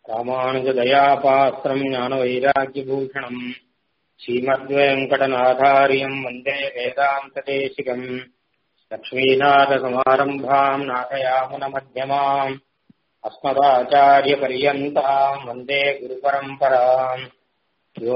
ராமானுஜதயாபாத்திரம் ஞானவைராக்கியபூஷணம் ஸ்ரீமத்வேங்கடநாதாரியம் வந்தே வேதாந்ததேசிகம் லக்ஷ்மீநாதசமாரம்பாம் நாதயாமுனமध्यமாம் अस्मदाचार्यपर्यन्ताम् वन्दे गुरुपरम्पराम् यो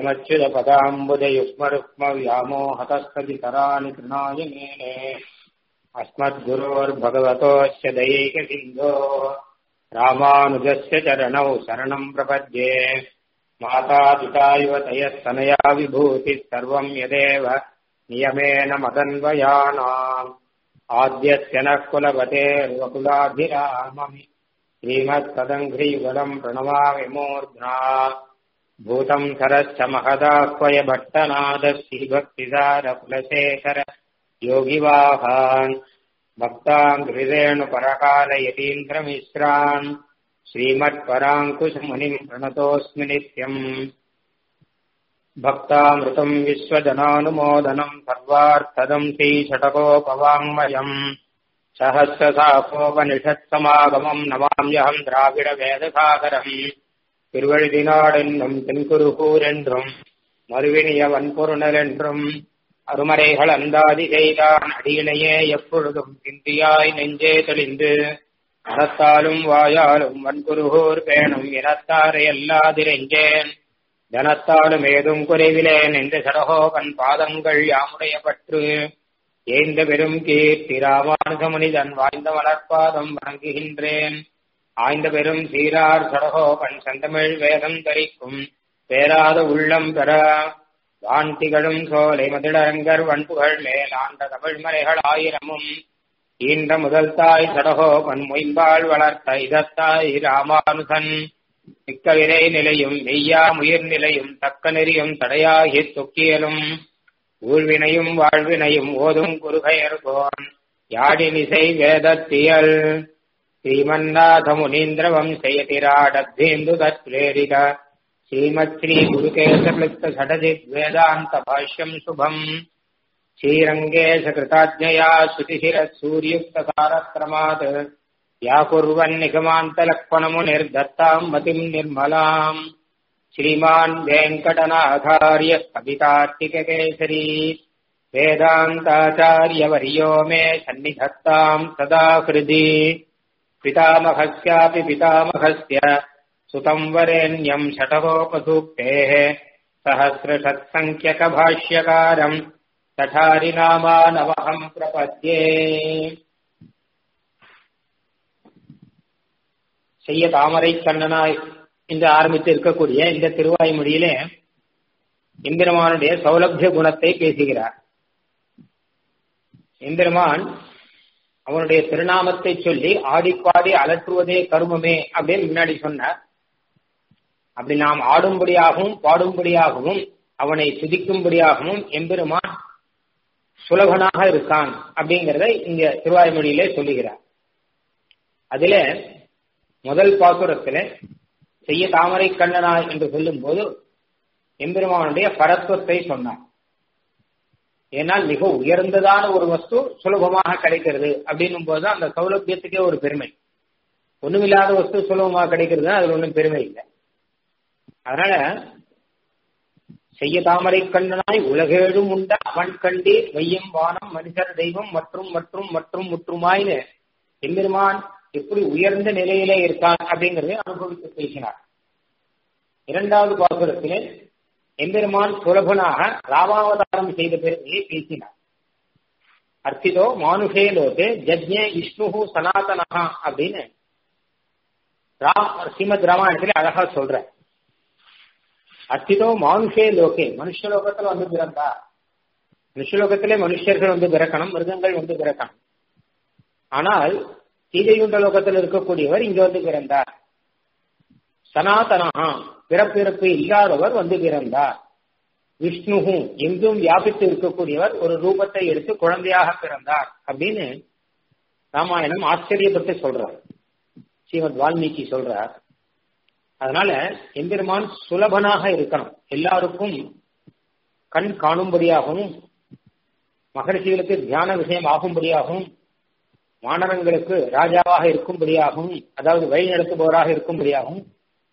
नित्यमच्युतपदाम्बुजयुग्मरुक्मव्यामोहतस्तदितराणि तृणाय मेने अस्मद्गुरोर्भगवतोऽस्य दयैकसिन्धो रामानुजस्य चरणौ शरणम् प्रपद्ये माता युवतयः सनया विभूतिः सर्वम् यदेव नियमेन मदन्वयानाम् आद्यस्य नः कुलपतेर्वकुलाभिराममि श्रीमत्तदङ्घ्रीवलम् प्रणमामि मूर्ध्ना भूतम् सरश्च महदाह्वय भट्टनादः श्रीभक्तिसारकुलशेखर योगिवाहान् भक्तान् हृदेणुपरकालयतीन्द्रमिश्रान् श्रीमत्पराङ्कुशमुनिम् प्रणतोऽस्मि नित्यम् भक्तामृतम् विश्वजनानुमोदनम् सर्वार्थदम् श्रीषटकोपवाङ्मयम् सहस्रसापोपनिषत्समागमम् नमाम्यहम् திராவிடவேதசாகரம் திருவழுதினாடென்றும் தென்குருகூரென்றும் மறுவினிய வன்பொருணரென்றும் அருமறைகள் அந்தாதி செய்தான் அடியினையே எப்பொழுதும் சிந்தியாய் நெஞ்சே தெளிந்து மனத்தாலும் வாயாலும் வன்குருகூர் பேணும் இனத்தாரை எல்லாதிரெஞ்சேன் தனத்தாலும் ஏதும் குறைவிலேன் என்று சடகோகன் பாதங்கள் யாமுடைய பற்று ஏந்த பெரும் கீர்த்தி ராமானுஜமுனிதன் வாய்ந்த மலர்பாதம் வணங்குகின்றேன் ஆய்ந்த பெரும் சீரார் சடகோபன் செந்தமிழ் வேதம் தரிக்கும் பேராத உள்ளம் பெற வான்திகளும் சோலை மதிலரங்கர் வன்புகள் மேல் ஆண்ட தமிழ்மலைகள் ஆயிரமும் ஈன்ற முதல் தாய் சடகோபன் மொயம்பால் வளர்த்த இதத்தாய் ராமானுசன் மிக்க விரை நிலையும் மெய்யா முயிர் நிலையும் தக்க நெறியும் தடையாகி தொக்கியலும் ஊழ்வினையும் வாழ்வினையும் ஓதும் குருகையர்கோன் யாழினிசை வேதத்தியல் ஸ்ரீமன்னாத முனீந்திர வம்சயதிராடத்தேந்து தத்ரேரித ஸ்ரீமத் ஸ்ரீ குருகேசலிப்த சடஜித் வேதாந்த பாஷ்யம் சுபம் ஸ்ரீரங்கேಶ கிருதாஜ்ஞயா ஸ்ருதிசிர சூரியுக்த தாரக்ரமாத் व्याकुर्वन्निगमान्तलक्ष्मणमुनिर्दत्ताम् मतिम् निर्मलाम् श्रीमान् वेङ्कटनाथार्य कवितार्तिककेसरी वेदान्ताचार्यवर्यो मे सन्निधत्ताम् सदा हृदि पितामहस्यापि पितामहस्य सुतम् वरेण्यम् षटकोपसूक्तेः सहस्रषत्सङ्ख्यकभाष्यकारम् तठारिनामानवहम् प्रपद्ये செய்ய தாமரை கண்ணனாய் என்று ஆரம்பித்து இருக்கக்கூடிய இந்த திருவாய்மொழியிலே எம்பெருமானுடைய சௌலபிய குணத்தை பேசுகிறார் எம்பெருமான் அவனுடைய திருநாமத்தை சொல்லி ஆடிப்பாடி அலற்றுவதே கருமமே அப்படின்னு முன்னாடி சொன்னார் அப்படி நாம் ஆடும்படியாகவும் பாடும்படியாகவும் அவனை துதிக்கும்படியாகவும் எம்பெருமான் சுலபனாக இருக்கான் அப்படிங்கிறத இங்க திருவாய்மொழியிலே சொல்லுகிறார் அதுல முதல் பாசுரத்துல செய்ய தாமரை கண்ணனாய் என்று சொல்லும் போது எம்பெருமானுடைய பரத்துவத்தை சொன்னார் ஏன்னால் மிக உயர்ந்ததான ஒரு வஸ்து சுலபமாக கிடைக்கிறது அப்படின்னும் போதுதான் அந்த சௌலபியத்துக்கே ஒரு பெருமை ஒண்ணுமில்லாத வஸ்து சுலபமாக கிடைக்கிறது அதுல ஒன்றும் பெருமை இல்லை அதனால செய்ய தாமரை கண்ணனாய் உலகேழும் உண்ட அவன் கண்டி வையம் வானம் மனுஷர் தெய்வம் மற்றும் மற்றும் மற்றும் முற்றுமாய்னு எம்பெருமான் எப்படி உயர்ந்த நிலையிலே இருக்கான் அப்படிங்கறதை அனுபவித்து பேசினார் இரண்டாவது பாசுரத்திலே எம்பெருமான் சுலபனாக ராமாவதாரம் செய்த பெருமையை பேசினார் அர்த்திதோ மானுஷே லோகே ஜஜ்ய விஷ்ணு சனாதனஹா அப்படின்னு ராம் ஸ்ரீமத் ராமாயணத்துல அழகா சொல்ற அர்த்திதோ மானுஷே லோகே மனுஷலோகத்துல வந்து பிறந்தா மனுஷலோகத்திலே மனுஷர்கள் வந்து பிறக்கணும் மிருகங்கள் வந்து பிறக்கணும் ஆனால் சீதையுண்ட லோகத்தில் இருக்கக்கூடியவர் இங்க வந்து பிறந்தார் சனாதனஹா பிறப்பிறப்பு இல்லாதவர் வந்து பிறந்தார் விஷ்ணுகு எங்கும் வியாபித்து இருக்கக்கூடியவர் ஒரு ரூபத்தை எடுத்து குழந்தையாக பிறந்தார் அப்படின்னு ராமாயணம் ஆச்சரியப்பட்டு சொல்றார் ஸ்ரீமத் வால்மீகி சொல்றார் அதனால எம்பெருமான் சுலபனாக இருக்கணும் எல்லாருக்கும் கண் காணும்படியாகவும் மகர்ஷிகளுக்கு தியான விஷயம் ஆகும்படியாகவும் வானரங்களுக்கு ராஜாவாக இருக்கும்படியாகவும் அதாவது வழி நடத்துபவராக இருக்கும்படியாகவும்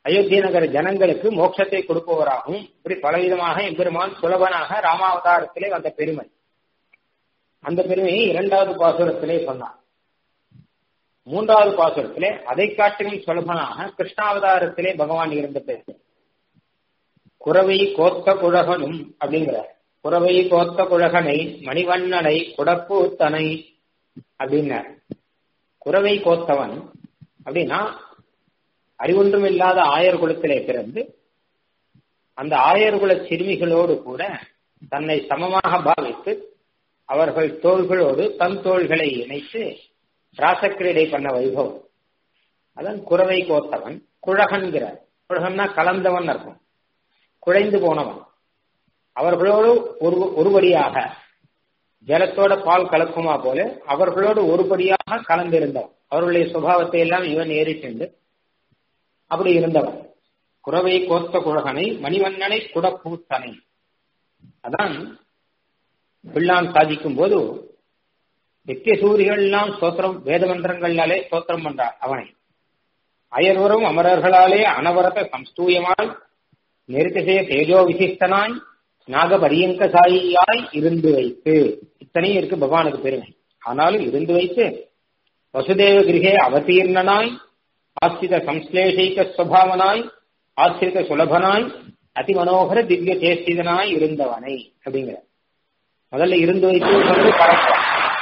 அயோத்தி நகர ஜனங்களுக்கு மோட்சத்தை கொடுப்பவராகவும் இப்படி பலவிதமாக எம்பெருமான் சுலபனாக ராமாவதாரத்திலே வந்த பெருமை அந்த பெருமையை இரண்டாவது பாசுரத்திலே சொன்னார் மூன்றாவது பாசுரத்திலே அதை காட்டிலும் சுலபனாக கிருஷ்ணாவதாரத்திலே பகவான் இருந்த பெருமை குறவை கோத்த குழகனும் அப்படிங்கிறார் குறவை கோத்த குழகனை மணிவண்ணனை குடப்பூத்தனை அப்படின்னார் குறவை கோத்தவன் அப்படின்னா அறிவொன்றும் இல்லாத ஆயர் குலத்திலே பிறந்து அந்த ஆயர் குல சிறுமிகளோடு கூட தன்னை சமமாக பாவித்து அவர்கள் தோள்களோடு தன் தோள்களை இணைத்து ராசக்கிரீடை பண்ண வைபவம் அதான் குறவை கோத்தவன் குழகன்கிறார் குழகன்னா கலந்தவன் அர்த்தம் குழைந்து போனவன் அவர்களோடு ஒரு ஒருபடியாக ஜலத்தோட பால் கலக்குமா போல அவர்களோடு ஒருபடியாக கலந்திருந்தவன் அவர்களுடைய சுபாவத்தை எல்லாம் இவன் ஏறி சென்று அப்படி இருந்தவன் குறவை கோத்த குழகனை மணிவண்ணனை குடப்பூத்தனை அதான் பிள்ளான் சாதிக்கும் போது நித்திய சூரிகள்லாம் ஸ்தோத்திரம் வேத மந்திரங்களாலே ஸ்தோத்திரம் பண்றார் அவனை அயர்வரும் அமரர்களாலே அனவரத சம்ஸ்தூயமாய் நெருக்கசே தேஜோ விசிஷ்டனாய் நாகபரியங்க சாயியாய் இருந்து வைத்து இத்தனையும் இருக்கு பகவானுக்கு பெருமை ஆனாலும் இருந்து வைத்து வசுதேவ கிரகே அவதீர்ணனாய் ஆஸ்தித சம்ஸ்லேஷைக சுவாவனாய் ஆசிரித சுலபனாய் அதிமனோகர திவ்ய சேஷ்டிதனாய் இருந்தவனை அப்படிங்கிற முதல்ல இருந்து வைத்து சொல்லி பழக்கம்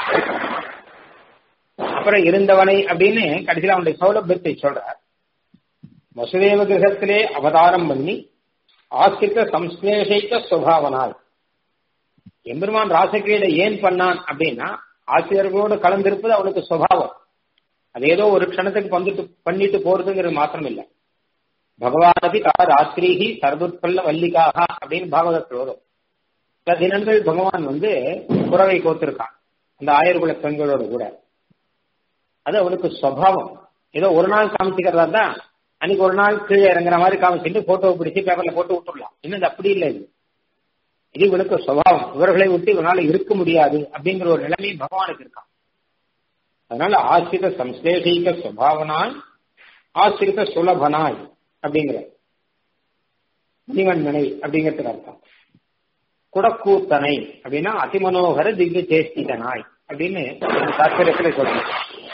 அப்புறம் இருந்தவனை அப்படின்னு கடைசியில் அவனுடைய சௌலபியத்தை சொல்றார் வசுதேவ கிரகத்திலே அவதாரம் பண்ணி ஆசிரித்த சம்ஸ்லேஷைக்க சுவாவனாய் எம்பெருமான் ராசக்கிரீடை ஏன் பண்ணான் அப்படின்னா ஆசிரியர்களோடு கலந்திருப்பது அவனுக்கு சுவாவம் அது ஏதோ ஒரு க்ஷணத்துக்கு வந்துட்டு பண்ணிட்டு போறதுங்கிறது மாத்திரம் இல்லை பகவானபி கா ராத்திரிஹி சர்வத்பல்ல வல்லிக்காக அப்படின்னு பாகவதத்தில் வரும் சில தினங்கள் பகவான் வந்து குறவை கோத்திருக்கான் அந்த ஆயர்குல பெண்களோடு கூட அது அவனுக்கு சுவாவம் ஏதோ ஒரு நாள் காமிச்சுக்கிறதா தான் அன்னைக்கு ஒரு நாள் கீழே இறங்குற மாதிரி காமிச்சுட்டு போட்டோவை பிடிச்சி பேப்பர்ல போட்டு விட்டுடலாம் இன்னும் அப்படி இல்லை இது இது இவனுக்கு சுவாவம் இவர்களை விட்டு இவனால இருக்க முடியாது அப்படிங்கிற ஒரு நிலைமை பகவானுக்கு இருக்கான் அதனால ஆசிரித சம்ஸ்லேஷிக சுவாவனாய் ஆசிரித சுலபனாய் அப்படிங்கிற மணிவண்ணனை அப்படிங்கிறதுக்கு அர்த்தம் குடக்கூத்தனை அப்படின்னா அதிமனோகர திவ்ய சேஷ்டிதனாய் அப்படின்னு தாற்பயத்துல சொல்றேன்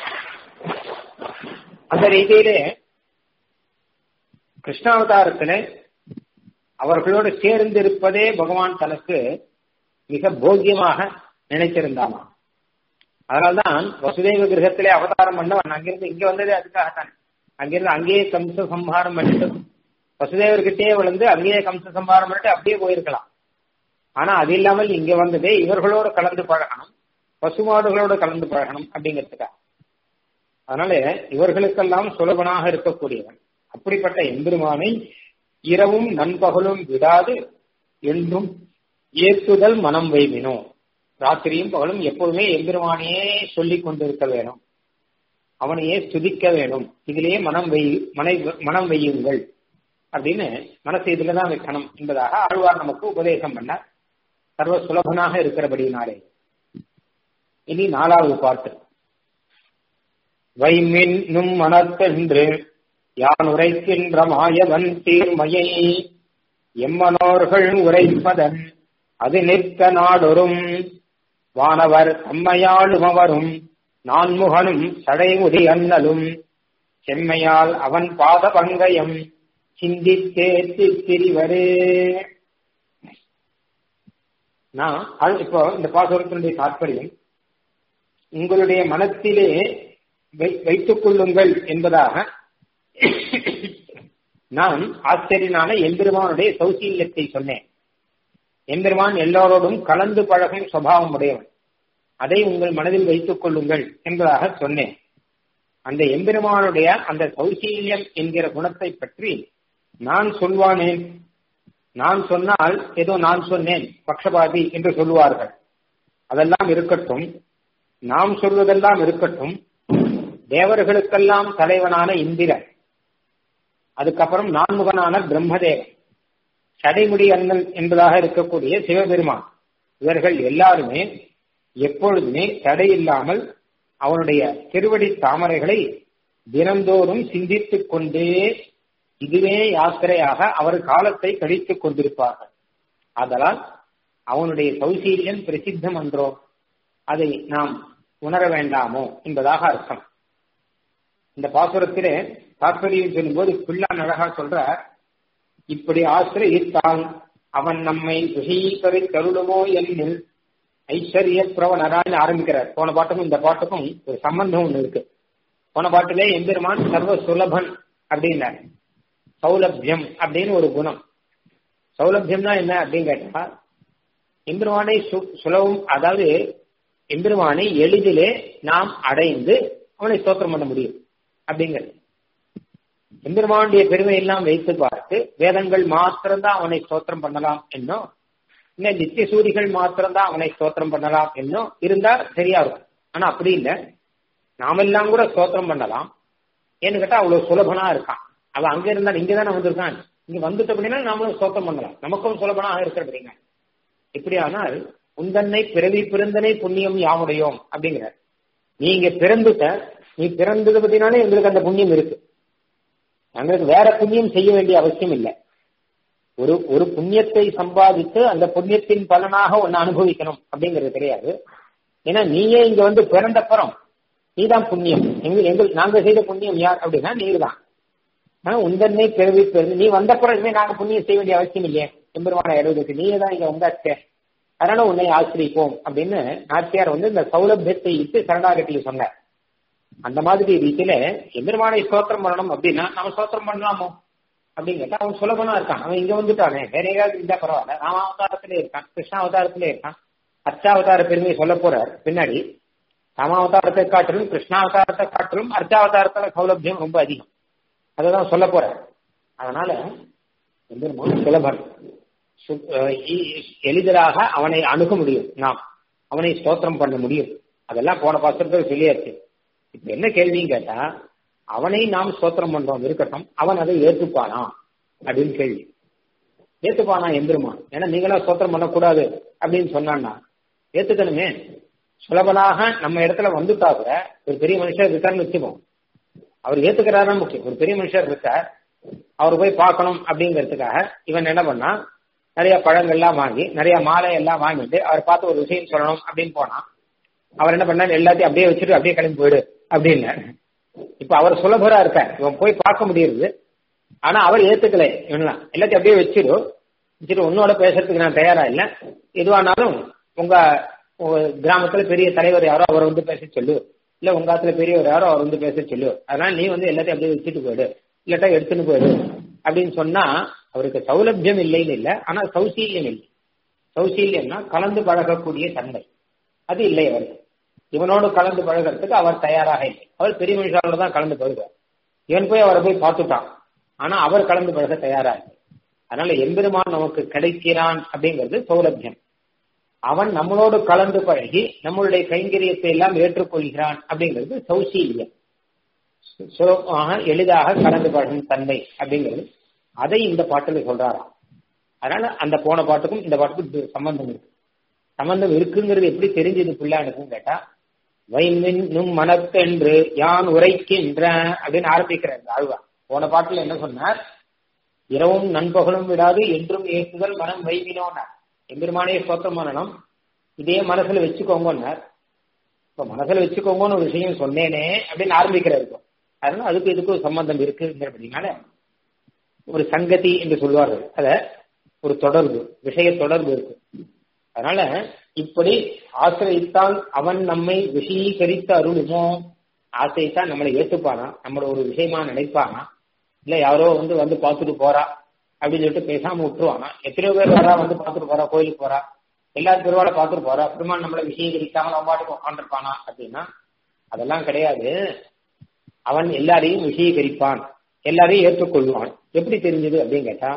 அந்த ரீதியிலே கிருஷ்ணாவதாரத்துல அவர்களோடு சேர்ந்து இருப்பதே பகவான் தனக்கு மிக போக்கியமாக நினைச்சிருந்தாமா அதனால்தான் வசுதேவ கிரகத்திலே அவதாரம் பண்ணவன் அங்கிருந்து இங்க வந்ததே அதுக்காகத்தான் அங்கிருந்து அங்கேயே கம்ச சம்ஹாரம் பண்ணிட்டு வசுதேவர்கிட்டயே விழுந்து அங்கேயே கம்ச சம்ஹாரம் பண்ணிட்டு அப்படியே போயிருக்கலாம் ஆனா அது இல்லாமல் இங்க வந்ததே இவர்களோடு கலந்து பழகணும் பசுமாடுகளோடு கலந்து பழகணும் அப்படிங்கிறதுக்காக அதனால இவர்களுக்கெல்லாம் சுலபனாக இருக்கக்கூடியவன் அப்படிப்பட்ட எம்பெருமானை இரவும் நண்பகலும் விடாது என்றும் ஏற்றுதல் மனம் வைமினோ ராத்திரியும் பகலும் எப்போதுமே எம்பெருமானையே சொல்லிக் கொண்டிருக்க வேணும் அவனையே துதிக்க வேணும் இதிலேயே மனம் வை மனை மனம் வையுங்கள் அப்படின்னு மனசு இதுலதான் வைக்கணும் என்பதாக ஆழ்வார் நமக்கு உபதேசம் பண்ணார் சர்வ சுலபனாக இருக்கிறபடியினாலே இனி நாலாவது பாட்டு வைமின்னும் மனத்தென்று யான் உரைக்கின்ற மாயவன் தீர்மையை எம்மனோர்கள் உரைப்பதன் அது நிற்க நாடொரும் வானவர் தம்மையாளுமவரும் நான்முகனும் சடைமுடி அண்ணலும் செம்மையால் அவன் பாத பங்கயம் சிந்தித்தேத்தி திரிவரே நான் இப்போ இந்த பாசுரத்தினுடைய தாற்பயம் உங்களுடைய மனத்திலே வைத்துக் கொள்ளுங்கள் என்பதாக நான் ஆச்சரியனான எம்பெருமானுடைய சௌசீல்யத்தை சொன்னேன் எம்பெருமான் எல்லோரோடும் கலந்து பழகும் சுவாவம் உடையவன் அதை உங்கள் மனதில் வைத்துக் கொள்ளுங்கள் என்பதாக சொன்னேன் அந்த எம்பெருமானுடைய அந்த சௌசீல்யம் என்கிற குணத்தை பற்றி நான் சொல்வானேன் நான் சொன்னால் ஏதோ நான் சொன்னேன் பக்ஷபாதி என்று சொல்லுவார்கள் அதெல்லாம் இருக்கட்டும் நாம் சொல்வதெல்லாம் இருக்கட்டும் தேவர்களுக்கெல்லாம் தலைவனான இந்திரன் அதுக்கப்புறம் நான்முகனான பிரம்மதேவன் சடைமுடி அண்ணன் என்பதாக இருக்கக்கூடிய சிவபெருமான் இவர்கள் எல்லாருமே எப்பொழுதுமே தடையில்லாமல் அவனுடைய திருவடி தாமரைகளை தினந்தோறும் சிந்தித்துக் கொண்டே இதுவே யாத்திரையாக அவர் காலத்தை கழித்துக் கொண்டிருப்பார்கள் அதனால் அவனுடைய சௌசீல்யம் பிரசித்தம் என்றோ அதை நாம் உணர வேண்டாமோ என்பதாக அர்த்தம் இந்த பாசுரத்திலே தாற்பயம் சொல்லும்போது பிள்ளான் அழகா சொல்ற இப்படி ஆசிரியத்தான் அவன் நம்மை விஷயீகரி தருளுமோ என்னில் ஐஸ்வர்ய பிரவணரான்னு ஆரம்பிக்கிறார் போன பாட்டுக்கும் இந்த பாட்டுக்கும் ஒரு சம்பந்தம் ஒண்ணு இருக்கு போன பாட்டிலே எம்பெருமான் சர்வ சுலபன் அப்படின்னார் சௌலபியம் அப்படின்னு ஒரு குணம் சௌலபியம்னா என்ன அப்படின்னு கேட்டா எம்பெருமானை சுலபம் அதாவது எம்பெருமானை எளிதிலே நாம் அடைந்து அவனை ஸ்தோத்திரம் பண்ண முடியும் அப்படிங்கிறது எம்பெருமானுடைய பெருமை எல்லாம் வைத்து பார்த்து வேதங்கள் மாத்திரம்தான் அவனை ஸ்தோத்திரம் பண்ணலாம் என்னோ இல்ல நித்திய சூரிகள் மாத்திரம்தான் அவனை ஸ்தோத்திரம் பண்ணலாம் என்னோ இருந்தா சரியா இருக்கும் ஆனா அப்படி இல்லை நாமெல்லாம் கூட ஸ்தோத்திரம் பண்ணலாம் ஏன்னு கேட்டா அவ்வளவு சுலபனா இருக்கான் அவன் அங்க இருந்தா இங்க தானே வந்திருக்கான் இங்க வந்துட்ட அப்படின்னா நாமளும் ஸ்தோத்திரம் பண்ணலாம் நமக்கும் சுலபனா இருக்கிற அப்படிங்க இப்படி ஆனால் உந்தன்னை பிறவி பிறந்தனை புண்ணியம் யாமுடையோம் அப்படிங்கிற நீங்க பிறந்துட்ட நீ பிறந்தது பத்தினாலே எங்களுக்கு அந்த புண்ணியம் இருக்கு எங்களுக்கு வேற புண்ணியம் செய்ய வேண்டிய அவசியம் இல்லை ஒரு ஒரு புண்ணியத்தை சம்பாதித்து அந்த புண்ணியத்தின் பலனாக ஒன்னு அனுபவிக்கணும் அப்படிங்கிறது கிடையாது ஏன்னா நீயே இங்க வந்து பிறந்தப்புறம் நீதான் புண்ணியம் எங்க எங்கள் நாங்க செய்த புண்ணியம் யார் அப்படின்னா நீர் தான் ஆனா உந்தன்னை பிறவி பிறந்து நீ வந்தப்புறம் இனிமே நாங்க புண்ணியம் செய்ய வேண்டிய அவசியம் இல்லையே எம்பெருமான எழுதுக்கு நீயே தான் இங்க வந்தாச்சே அதனால உன்னை ஆசிரிப்போம் அப்படின்னு நாச்சியார் வந்து இந்த சௌலபியத்தை இட்டு சரணாகட்டியில் சொன்னார் அந்த மாதிரி ரீதியில எம்பெருமானை ஸ்தோத்திரம் பண்ணணும் அப்படின்னா நம்ம ஸ்தோத்திரம் பண்ணலாமோ அப்படின்னு கேட்டா அவன் சுலபனா இருக்கான் அவன் இங்க வந்துட்டானே வேற எங்கேயாவது இருந்தா பரவாயில்ல ராம அவதாரத்திலே இருக்கான் கிருஷ்ண அவதாரத்திலே இருக்கான் அர்ச்சாவதார பெருமையை சொல்ல போறார் பின்னாடி ராமாவதாரத்தை காட்டிலும் கிருஷ்ணாவதாரத்தை காட்டிலும் அர்ச்சாவதாரத்துல சௌலபியம் ரொம்ப அதிகம் அததான் சொல்ல போறார் அதனால எம்பெருமான் சுலபன் எளிதலாக அவனை அணுக முடியும் நாம் அவனை ஸ்தோத்திரம் பண்ண முடியும் அதெல்லாம் போன பாத்திரத்தில் சொல்லியாச்சு இப்ப என்ன கேள்வின்னு கேட்டா அவனை நாம் ஸ்தோத்திரம் பண்றோம் இருக்கட்டும் அவன் அதை ஏற்றுப்பானா அப்படின்னு கேள்வி ஏத்துப்பானா எம்பெருமான் ஏன்னா நீங்களா ஸ்தோத்திரம் பண்ணக்கூடாது அப்படின்னு சொன்னான்னா ஏத்துக்கணுமே சுலபனாக நம்ம இடத்துல வந்துட்டா கூட ஒரு பெரிய மனுஷர் இருக்காருன்னு வச்சுப்போம் அவர் ஏத்துக்கிறாரா முக்கியம் ஒரு பெரிய மனுஷர் இருக்கார் அவர் போய் பார்க்கணும் அப்படிங்கிறதுக்காக இவன் என்ன பண்ணா நிறைய பழங்கள்லாம் வாங்கி நிறைய மாலை எல்லாம் வாங்கிட்டு அவர் பார்த்து ஒரு விஷயம் சொல்லணும் அப்படின்னு போனா அவர் என்ன பண்ணார் எல்லாத்தையும் அப்படியே வச்சுட்டு அப்படியே கிளம்பி போயிடு அப்படின்னு இப்ப அவர் சுலபரா இருக்கார் இவன் போய் பார்க்க முடியுது ஆனா அவர் ஏத்துக்கல இவன்லாம் எல்லாத்தையும் அப்படியே வச்சிரு வச்சுட்டு உன்னோட பேசுறதுக்கு நான் தயாரா இல்ல எதுவானாலும் உங்க கிராமத்துல பெரிய தலைவர் யாரோ அவர் வந்து பேச சொல்லு இல்ல உங்க ஆத்துல பெரியவர் யாரோ அவர் வந்து பேச சொல்லு அதனால நீ வந்து எல்லாத்தையும் அப்படியே வச்சுட்டு போயிடு இல்லாட்டா எடுத்துன்னு போயிடு அப்படின்னு சொன்னா அவருக்கு சௌலபியம் இல்லைன்னு இல்லை ஆனா சௌசீல்யம் இல்லை சௌசீல்யம்னா கலந்து பழகக்கூடிய தன்மை அது இல்லை அவருக்கு இவனோடு கலந்து பழகிறதுக்கு அவர் தயாராக இல்லை அவர் பெரிய மனுஷாவோட தான் கலந்து பழகுவார் இவன் போய் அவரை போய் பார்த்துட்டான் ஆனா அவர் கலந்து பழக தயாரா இல்லை அதனால எம்பெருமான் நமக்கு கிடைக்கிறான் அப்படிங்கிறது சௌலபியம் அவன் நம்மளோடு கலந்து பழகி நம்மளுடைய கைங்கரியத்தை எல்லாம் ஏற்றுக்கொள்கிறான் அப்படிங்கிறது சௌசீல்யம் சுலபமாக எளிதாக கலந்து பழகும் தன்மை அப்படிங்கிறது அதை இந்த பாட்டுல சொல்றாராம் அதனால அந்த போன பாட்டுக்கும் இந்த பாட்டுக்கும் சம்பந்தம் இருக்கு சம்பந்தம் இருக்குங்கிறது எப்படி தெரிஞ்சது பிள்ளைனுக்கும் கேட்டா வைமின்னும் மனத்தென்று யான் உரைக்கின்ற அப்படின்னு ஆரம்பிக்கிறேன் ஆழ்வா போன பாட்டுல என்ன சொன்னார் இரவும் நண்பகலும் விடாது என்றும் ஏற்றுதல் மனம் வைவினோன்னார் எம்பெருமானே ஸ்தோத்திரம் பண்ணணும் இதே மனசுல வச்சுக்கோங்கன்னார் இப்ப மனசுல வச்சுக்கோங்கன்னு ஒரு விஷயம் சொன்னேனே அப்படின்னு ஆரம்பிக்கிறார் இப்போ அதனால அதுக்கு இதுக்கும் சம்பந்தம் இருக்குங்கிறபடினால ஒரு சங்கதி என்று சொல்வார்கள் அத ஒரு தொடர்பு விஷய தொடர்பு இருக்கு அதனால இப்படி ஆசிரியத்தால் அவன் நம்மை விஷயீகரித்து அருளுமோ ஆசைத்தான் நம்மளை ஏற்றுப்பானா நம்மள ஒரு விஷயமா நினைப்பானா இல்ல யாரோ வந்து வந்து பார்த்துட்டு போறா அப்படின்னு சொல்லிட்டு பேசாம விட்டுருவானா எத்தனையோ பேர் வரா வந்து பார்த்துட்டு போறா கோயிலுக்கு போறா எல்லாரும் பெருவாளை பார்த்துட்டு போறா பெருமாள் நம்மளை விஷயீகரிக்காம நம்ம பாட்டுக்கு உட்காந்துருப்பானா அப்படின்னா அதெல்லாம் கிடையாது அவன் எல்லாரையும் விஷயீகரிப்பான் எல்லாரையும் ஏற்றுக்கொள்வான் எப்படி தெரிஞ்சது அப்படின்னு கேட்டா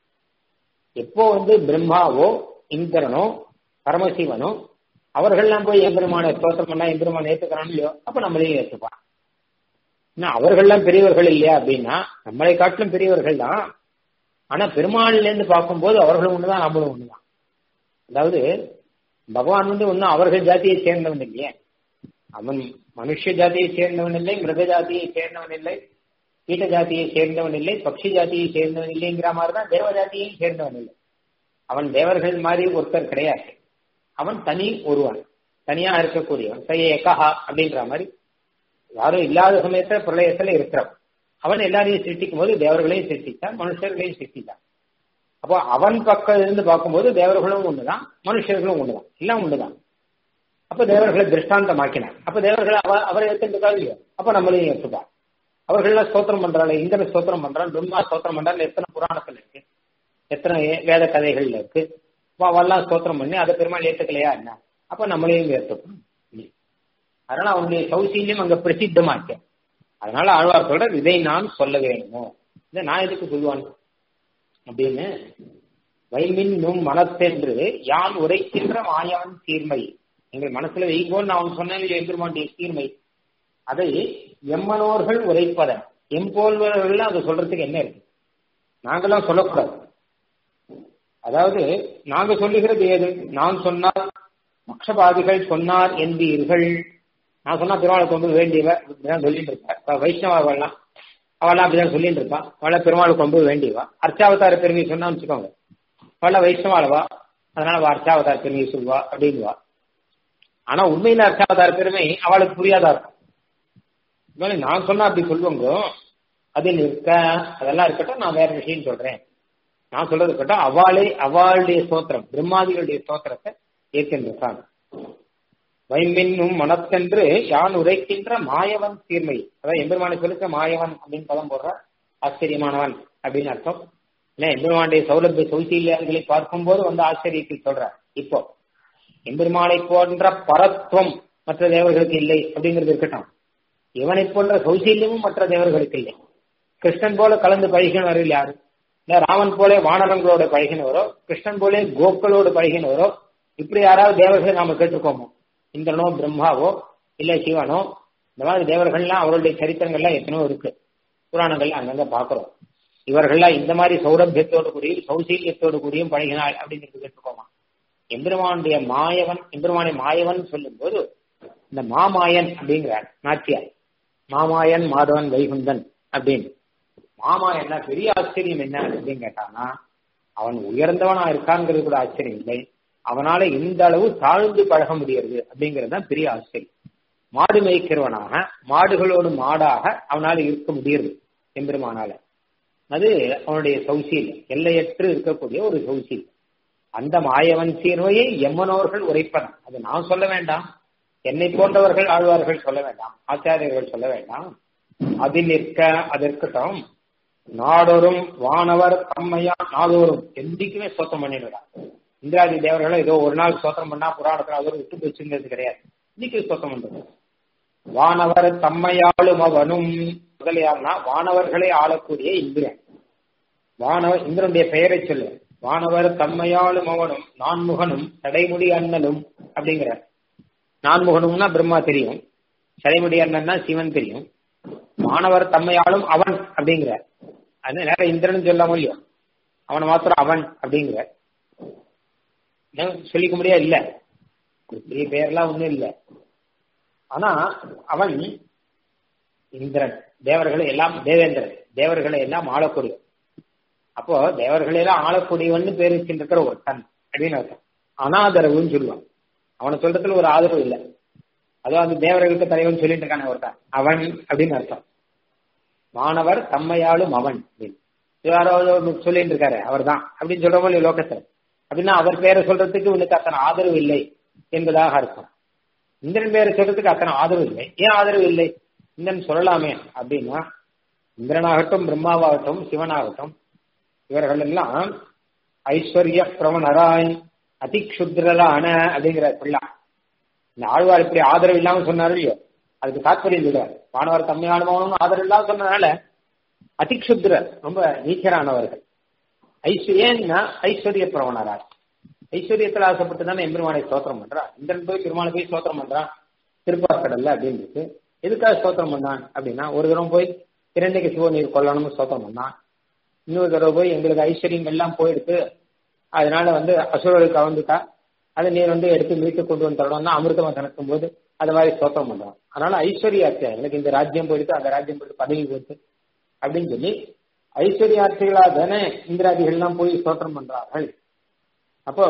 எப்போ வந்து பிரம்மாவோ இந்திரனோ பரமசிவனோ அவர்கள்லாம் போய் எம்பெருமான ஸ்தோத்திரம் பண்ணா எம்பெருமான ஏத்துக்கிறான் இல்லையோ அப்ப நம்மளையும் ஏற்றுப்பான் அவர்கள்லாம் பெரியவர்கள் இல்லையா அப்படின்னா நம்மளை காட்டிலும் பெரியவர்கள் தான் ஆனா பெருமாள்ல இருந்து பார்க்கும்போது அவர்களும் ஒண்ணுதான் நம்மளும் ஒண்ணுதான் அதாவது பகவான் வந்து ஒன்னும் அவர்கள் ஜாதியை சேர்ந்தவன் இல்லையே அவன் மனுஷ ஜாதியை சேர்ந்தவன் இல்லை மிருக ஜாதியை சேர்ந்தவன் இல்லை கீட்ட ஜாதியை சேர்ந்தவன் இல்லை பக்ஷி ஜாதியை சேர்ந்தவன் இல்லைங்கிற மாதிரி தான் தேவ ஜாதியையும் சேர்ந்தவன் இல்லை அவன் தேவர்கள் மாதிரி ஒருத்தர் கிடையாது அவன் தனி ஒருவன் தனியா இருக்கக்கூடியவன் சைய ஏகஹா அப்படின்ற மாதிரி யாரும் இல்லாத சமயத்துல பிரளயத்துல இருக்கிறவன் அவன் எல்லாரையும் சிருஷ்டிக்கும் போது தேவர்களையும் சிருஷ்டித்தான் மனுஷர்களையும் சிருஷ்டித்தான் அப்போ அவன் பக்கம் இருந்து பார்க்கும்போது தேவர்களும் ஒண்ணுதான் மனுஷர்களும் ஒண்ணுதான் எல்லாம் ஒண்ணுதான் அப்ப தேவர்களை திருஷ்டாந்தமாக்கினார் அப்ப தேவர்களை அவ அவரை ஏற்றுக்காது இல்லையோ அப்ப நம்மளையும் ஏற்றுப்பா அவர்கள்லாம் ஸ்தோத்திரம் பண்றாள் இந்திர ஸ்தோத்திரம் பண்றான் பிரம்மா ஸ்தோத்திரம் பண்றான்னு எத்தனை புராணத்துல இருக்கு எத்தனை வேத கதைகள்ல இருக்கு அவெல்லாம் ஸ்தோத்திரம் பண்ணி அதை பெருமாள் ஏத்துக்கலையா என்ன அப்ப நம்மளையும் ஏற்றுப்போம் அதனால அவனுடைய சௌசீல்யம் அங்க பிரசித்தமாக்க அதனால ஆழ்வார் சொல்ற இதை நான் சொல்ல வேணுமோ இதை நான் எதுக்கு சொல்லுவான் அப்படின்னு வைமின்னும் மனத்தென்று யான் உரைக்கின்ற மாயான் சீர்மை எங்கள் மனசுல வைகோல் நான் சொன்னேன் எம்பெருமாண்டிய சீர்மை அதை எம்மனோர்கள் உரைப்பதன் எம்போல்வர்கள் அதை சொல்றதுக்கு என்ன இருக்கு நாங்களாம் சொல்லக்கூடாது அதாவது நாங்க சொல்லுகிறது ஏது நான் சொன்னால் மக்ஷபாதிகள் சொன்னார் என்பீர்கள் நான் சொன்னா பெருமாளுக்கு வந்து வேண்டியவ இப்படிதான் சொல்லிட்டு இருப்பா வைஷ்ணவாவெல்லாம் அவெல்லாம் அப்படிதான் சொல்லிட்டு இருப்பா அவளை பெருமாளுக்கு ரொம்ப வேண்டியவா அர்ச்சாவதார பெருமையை சொன்னா வச்சுக்கோங்க அவளை வைஷ்ணவாளவா அதனால அவ அர்ச்சாவதார பெருமையை சொல்வா அப்படின்வா ஆனா உண்மையில அர்ச்சாவதார பெருமை அவளுக்கு புரியாதா இருக்கும் நான் சொன்னா அப்படி சொல்லுவாங்க அதில் இருக்க அதெல்லாம் இருக்கட்டும் நான் வேற விஷயம் சொல்றேன் நான் சொல்றது இருக்கட்டும் அவளே அவளுடைய ஸ்தோத்திரம் பிரம்மாதிகளுடைய ஸ்தோத்திரத்தை ஏற்கின்றான் வைமின்னும் மனத்தென்று யான் உரைக்கின்ற மாயவன் தீர்மை அதாவது எம்பெருமானை சொல்லிக்க மாயவன் அப்படின்னு பதம் போடுற ஆச்சரியமானவன் அப்படின்னு அர்த்தம் இல்ல எம்பெருமானுடைய சௌலபிய சௌசீல்யங்களை பார்க்கும்போது வந்து ஆச்சரியத்தை சொல்ற இப்போ எம்பெருமானை போன்ற பரத்துவம் மற்ற தேவர்களுக்கு இல்லை அப்படிங்கிறது இருக்கட்டும் இவனை போன்ற சௌசீல்யமும் மற்ற தேவர்களுக்கு இல்லை கிருஷ்ணன் போல கலந்து பழகினவர் யாரு இல்ல ராமன் போல வானரங்களோட பழகினவரோ கிருஷ்ணன் போல கோக்களோடு பழகினவரோ இப்படி யாராவது தேவர்களை நாம கேட்டிருக்கோமோ இந்திரனோ பிரம்மாவோ இல்ல சிவனோ இந்த மாதிரி தேவர்கள்லாம் அவருடைய சரித்திரங்கள்லாம் எத்தனையோ இருக்கு புராணங்கள் அங்கங்க பாக்குறோம் இவர்கள்லாம் இந்த மாதிரி சௌரபியத்தோடு கூடியும் சௌசீல்யத்தோடு கூடியும் பழகினாள் அப்படின்னு கேட்டுக்கோமா எம்பெருமானுடைய மாயவன் எம்பெருமானை மாயவன் சொல்லும் போது இந்த மாமாயன் அப்படிங்கிறார் நாச்சியார் மாமாயன் மாதவன் வைகுந்தன் அப்படின்னு மாமாயன்னா பெரிய ஆச்சரியம் என்ன அப்படின்னு கேட்டானா அவன் உயர்ந்தவனா இருக்காங்கிறது கூட ஆச்சரியம் இல்லை அவனால இந்த அளவு தாழ்ந்து பழக முடியாது அப்படிங்கிறது தான் பெரிய ஆச்சரியம் மாடு மேய்க்கிறவனாக மாடுகளோடு மாடாக அவனால இருக்க முடியுது எம்பெருமானால அது அவனுடைய சௌசீல்யம் எல்லையற்று இருக்கக்கூடிய ஒரு சௌசீல்யம் அந்த மாயவன் சீர்மையை எம்மனோர்கள் உரைப்பன அது நான் சொல்ல வேண்டாம் என்னை போன்றவர்கள் ஆழ்வார்கள் சொல்ல வேண்டாம் ஆச்சாரியர்கள் சொல்ல வேண்டாம் அதில் நிற்க அது இருக்கட்டும் நாடோறும் வானவர் தம்மையா நாடோறும் எந்திக்குமே சோத்தம் பண்ணிடுறான் இந்திராதி தேவர்களை ஏதோ ஒரு நாள் சோத்திரம் பண்ணா புராணத்துல அவர் விட்டு வச்சிருந்தது கிடையாது இன்னைக்கு சோத்தம் பண்றது வானவர் தம்மையாளும் அவனும் முதலியார்னா வானவர்களை ஆளக்கூடிய இந்திரன் வானவர் இந்திரனுடைய பெயரை சொல்லு வானவர் தம்மையாளும் அவனும் நான்முகனும் தடைமுடி அண்ணனும் அப்படிங்கிற நான்முகனும்னா பிரம்மா தெரியும் சடைமுடி அண்ணன்னா சிவன் தெரியும் வானவர் தம்மையாளும் அவன் அப்படிங்கிற அது நேர இந்திரன் சொல்லாம இல்லையோ அவனை மாத்திரம் அவன் அப்படிங்கிற சொல்லிக்க முடியா இல்ல பெரிய பெயர்லாம் ஒண்ணும் இல்ல ஆனா அவன் இந்திரன் தேவர்களை எல்லாம் தேவேந்திரன் தேவர்களை எல்லாம் ஆளக்கூடிய அப்போ தேவர்களை எல்லாம் ஆளக்கூடியவன் பேர் வச்சுருக்கிற ஒரு தன் அப்படின்னு அர்த்தம் அனாதரவுன்னு சொல்லுவான் அவனை சொல்றதுல ஒரு ஆதரவு இல்லை அதுவும் அந்த தேவர்களுக்கு தலைவன் சொல்லிட்டு இருக்கானே ஒருத்தன் அவன் அப்படின்னு அர்த்தம் மாணவர் தம்மையாலும் அவன் யாரோ சொல்லிட்டு இருக்காரு அவர் தான் அப்படின்னு சொல்ற போல லோகத்தில் அப்படின்னா அவர் பேரை சொல்றதுக்கு உனக்கு அத்தனை ஆதரவு இல்லை என்பதாக அர்த்தம் இந்திரன் பேரை சொல்றதுக்கு அத்தனை ஆதரவு இல்லை ஏன் ஆதரவு இல்லை இந்திரன் சொல்லலாமே அப்படின்னா இந்திரனாகட்டும் பிரம்மாவாகட்டும் சிவனாகட்டும் இவர்கள் எல்லாம் ஐஸ்வர்ய பிரமணராய் அதிக்ஷுத்ரலான அப்படிங்கிற பிள்ளா இந்த ஆழ்வார் இப்படி ஆதரவு இல்லாம சொன்னாரு இல்லையோ அதுக்கு தாற்பயம் சொல்றாரு மாணவர் தம்மையானவனும் ஆதரவு இல்லாம சொன்னதுனால அதிக்ஷுத்ரர் ரொம்ப நீச்சரானவர்கள் ஐஸ்வர்யன்னா ஐஸ்வர்ய பிரவணரார் ஐஸ்வர்யத்தில் ஆசைப்பட்டு தானே எம்பெருமானை ஸ்தோத்திரம் பண்றான் இந்திரன் போய் பெருமாளை போய் ஸ்தோத்திரம் பண்றான் திருப்பாக்கடல்ல அப்படின்னு இருக்கு எதுக்காக ஸ்தோத்திரம் பண்ணான் அப்படின்னா ஒரு தரம் போய் இரண்டைக்கு சிவ நீர் கொல்லணும்னு ஸ்தோத்திரம் பண்ணான் இன்னொரு தடவை போய் எங்களுக்கு ஐஸ்வர்யம் எல்லாம் போயிடுத்து அதனால வந்து அசுரர்களுக்கு கவர்ந்துட்டா அதை நீர் வந்து எடுத்து மீட்டு கொண்டு வந்து தரணும்னா அமிர்தமா தனக்கும் போது அது மாதிரி ஸ்தோத்திரம் பண்றான் அதனால ஐஸ்வர்யாத்தியா எனக்கு இந்த ராஜ்யம் போயிடுத்து அந்த ராஜ்யம் போயிட்டு பதவி போயிட்டு அப்படின்னு சொல்லி ஐஸ்வர்யார்த்திகளா தானே இந்திராதிகள்லாம் போய் ஸ்தோத்திரம் பண்றார்கள் அப்போ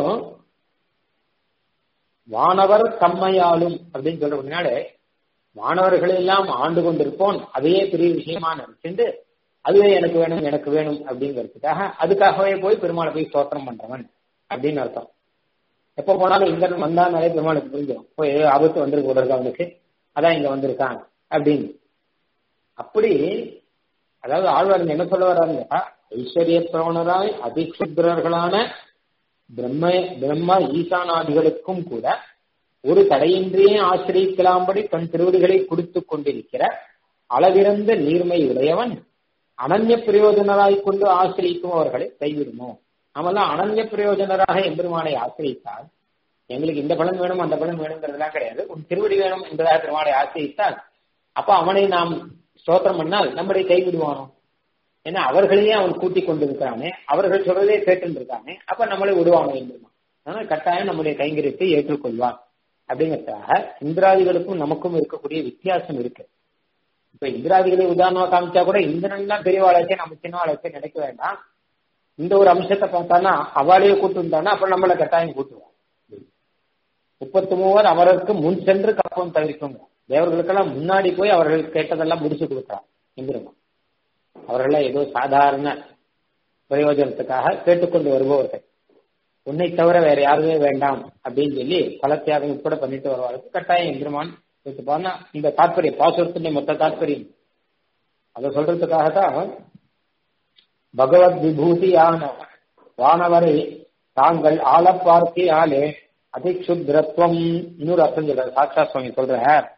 வானவர் தம்மையாலும் அப்படின்னு சொல்றதுனால வானவர்களை எல்லாம் ஆண்டு கொண்டிருப்போன் அதையே பெரிய விஷயமா நினைச்சுட்டு அதுவே எனக்கு வேணும் எனக்கு வேணும் அப்படிங்கிறதுக்காக அதுக்காகவே போய் பெருமாளை போய் ஸ்தோத்திரம் பண்றவன் அப்படின்னு அர்த்தம் எப்ப போனாலும் இந்திரன் வந்தாலே பெருமாளுக்கு புரிஞ்சிடும் போய் ஏதோ ஆபத்து வந்திருக்கு போல இருக்கு அவனுக்கு அதான் இங்க வந்திருக்கான் அப்படின்னு அப்படி அதாவது ஆழ்வார் என்ன சொல்ல வர்றாருங்க ஐஸ்வர்ய பிரவணராய் அதிக்ஷுத்ரர்களான பிரம்ம பிரம்ம ஈசானாதிகளுக்கும் கூட ஒரு தடையின்றியே ஆசிரியக்கலாம்படி தன் திருவடிகளை கொடுத்து கொண்டிருக்கிற அளவிறந்த நீர்மை உடையவன் அனன்ய பிரயோஜனராய் கொண்டு ஆசிரியிக்கும் அவர்களை கைவிடுமோ நாமெல்லாம் அனன்ய பிரயோஜனராக எம்பெருமானை ஆசிரியித்தால் எங்களுக்கு இந்த பலன் வேணும் அந்த பலன் வேணுங்கிறதுலாம் கிடையாது உன் திருவடி வேணும் என்பதாக பெருமானை ஆசிரியித்தால் அப்ப அவனை நாம் ஸ்தோத்திரம் பண்ணால் நம்முடைய கைவிடுவானோ ஏன்னா அவர்களையே அவன் கூட்டிக் கொண்டிருக்கிறானே அவர்கள் சொல்றதே கேட்டு இருக்கானே அப்ப நம்மளை விடுவானோ என்பதுமா அதனால கட்டாயம் நம்முடைய கைங்கரியத்தை ஏற்றுக்கொள்வான் அப்படிங்கிறதுக்காக இந்திராதிகளுக்கும் நமக்கும் இருக்கக்கூடிய வித்தியாசம் இருக்கு இப்ப இந்திராதிகளை உதாரணமா காமிச்சா கூட இந்திரன் தான் பெரியவாளாச்சே நம்ம சின்னவாளாச்சே நினைக்க வேண்டாம் இந்த ஒரு அம்சத்தை பார்த்தானா அவளையே கூட்டு வந்தானா அப்புறம் நம்மளை கட்டாயம் கூட்டுவான் முப்பத்தி மூவர் அவருக்கு முன் சென்று கப்பம் தவிர்க்குங்க தேவர்களுக்கெல்லாம் முன்னாடி போய் அவர்கள் கேட்டதெல்லாம் முடிச்சு கொடுக்குறான் இந்திரமா அவர்கள ஏதோ சாதாரண பிரயோஜனத்துக்காக கேட்டுக்கொண்டு வருபவர்கள் உன்னை தவிர வேற யாருமே வேண்டாம் அப்படின்னு சொல்லி பல தியாகம் உட்பட பண்ணிட்டு வருவாருக்கு கட்டாயம் எந்திரமான் பாருன்னா இந்த தாற்பயம் பாசுரத்தின் மொத்த தாற்பயம் அதை சொல்றதுக்காகத்தான் பகவத் விபூதியான வானவரை தாங்கள் ஆள பார்க்கையாலே அதிக்ஷுத்ரத்துவம் இன்னொரு அர்த்தம் சொல்ற சாட்சா சுவாமி சொல்ற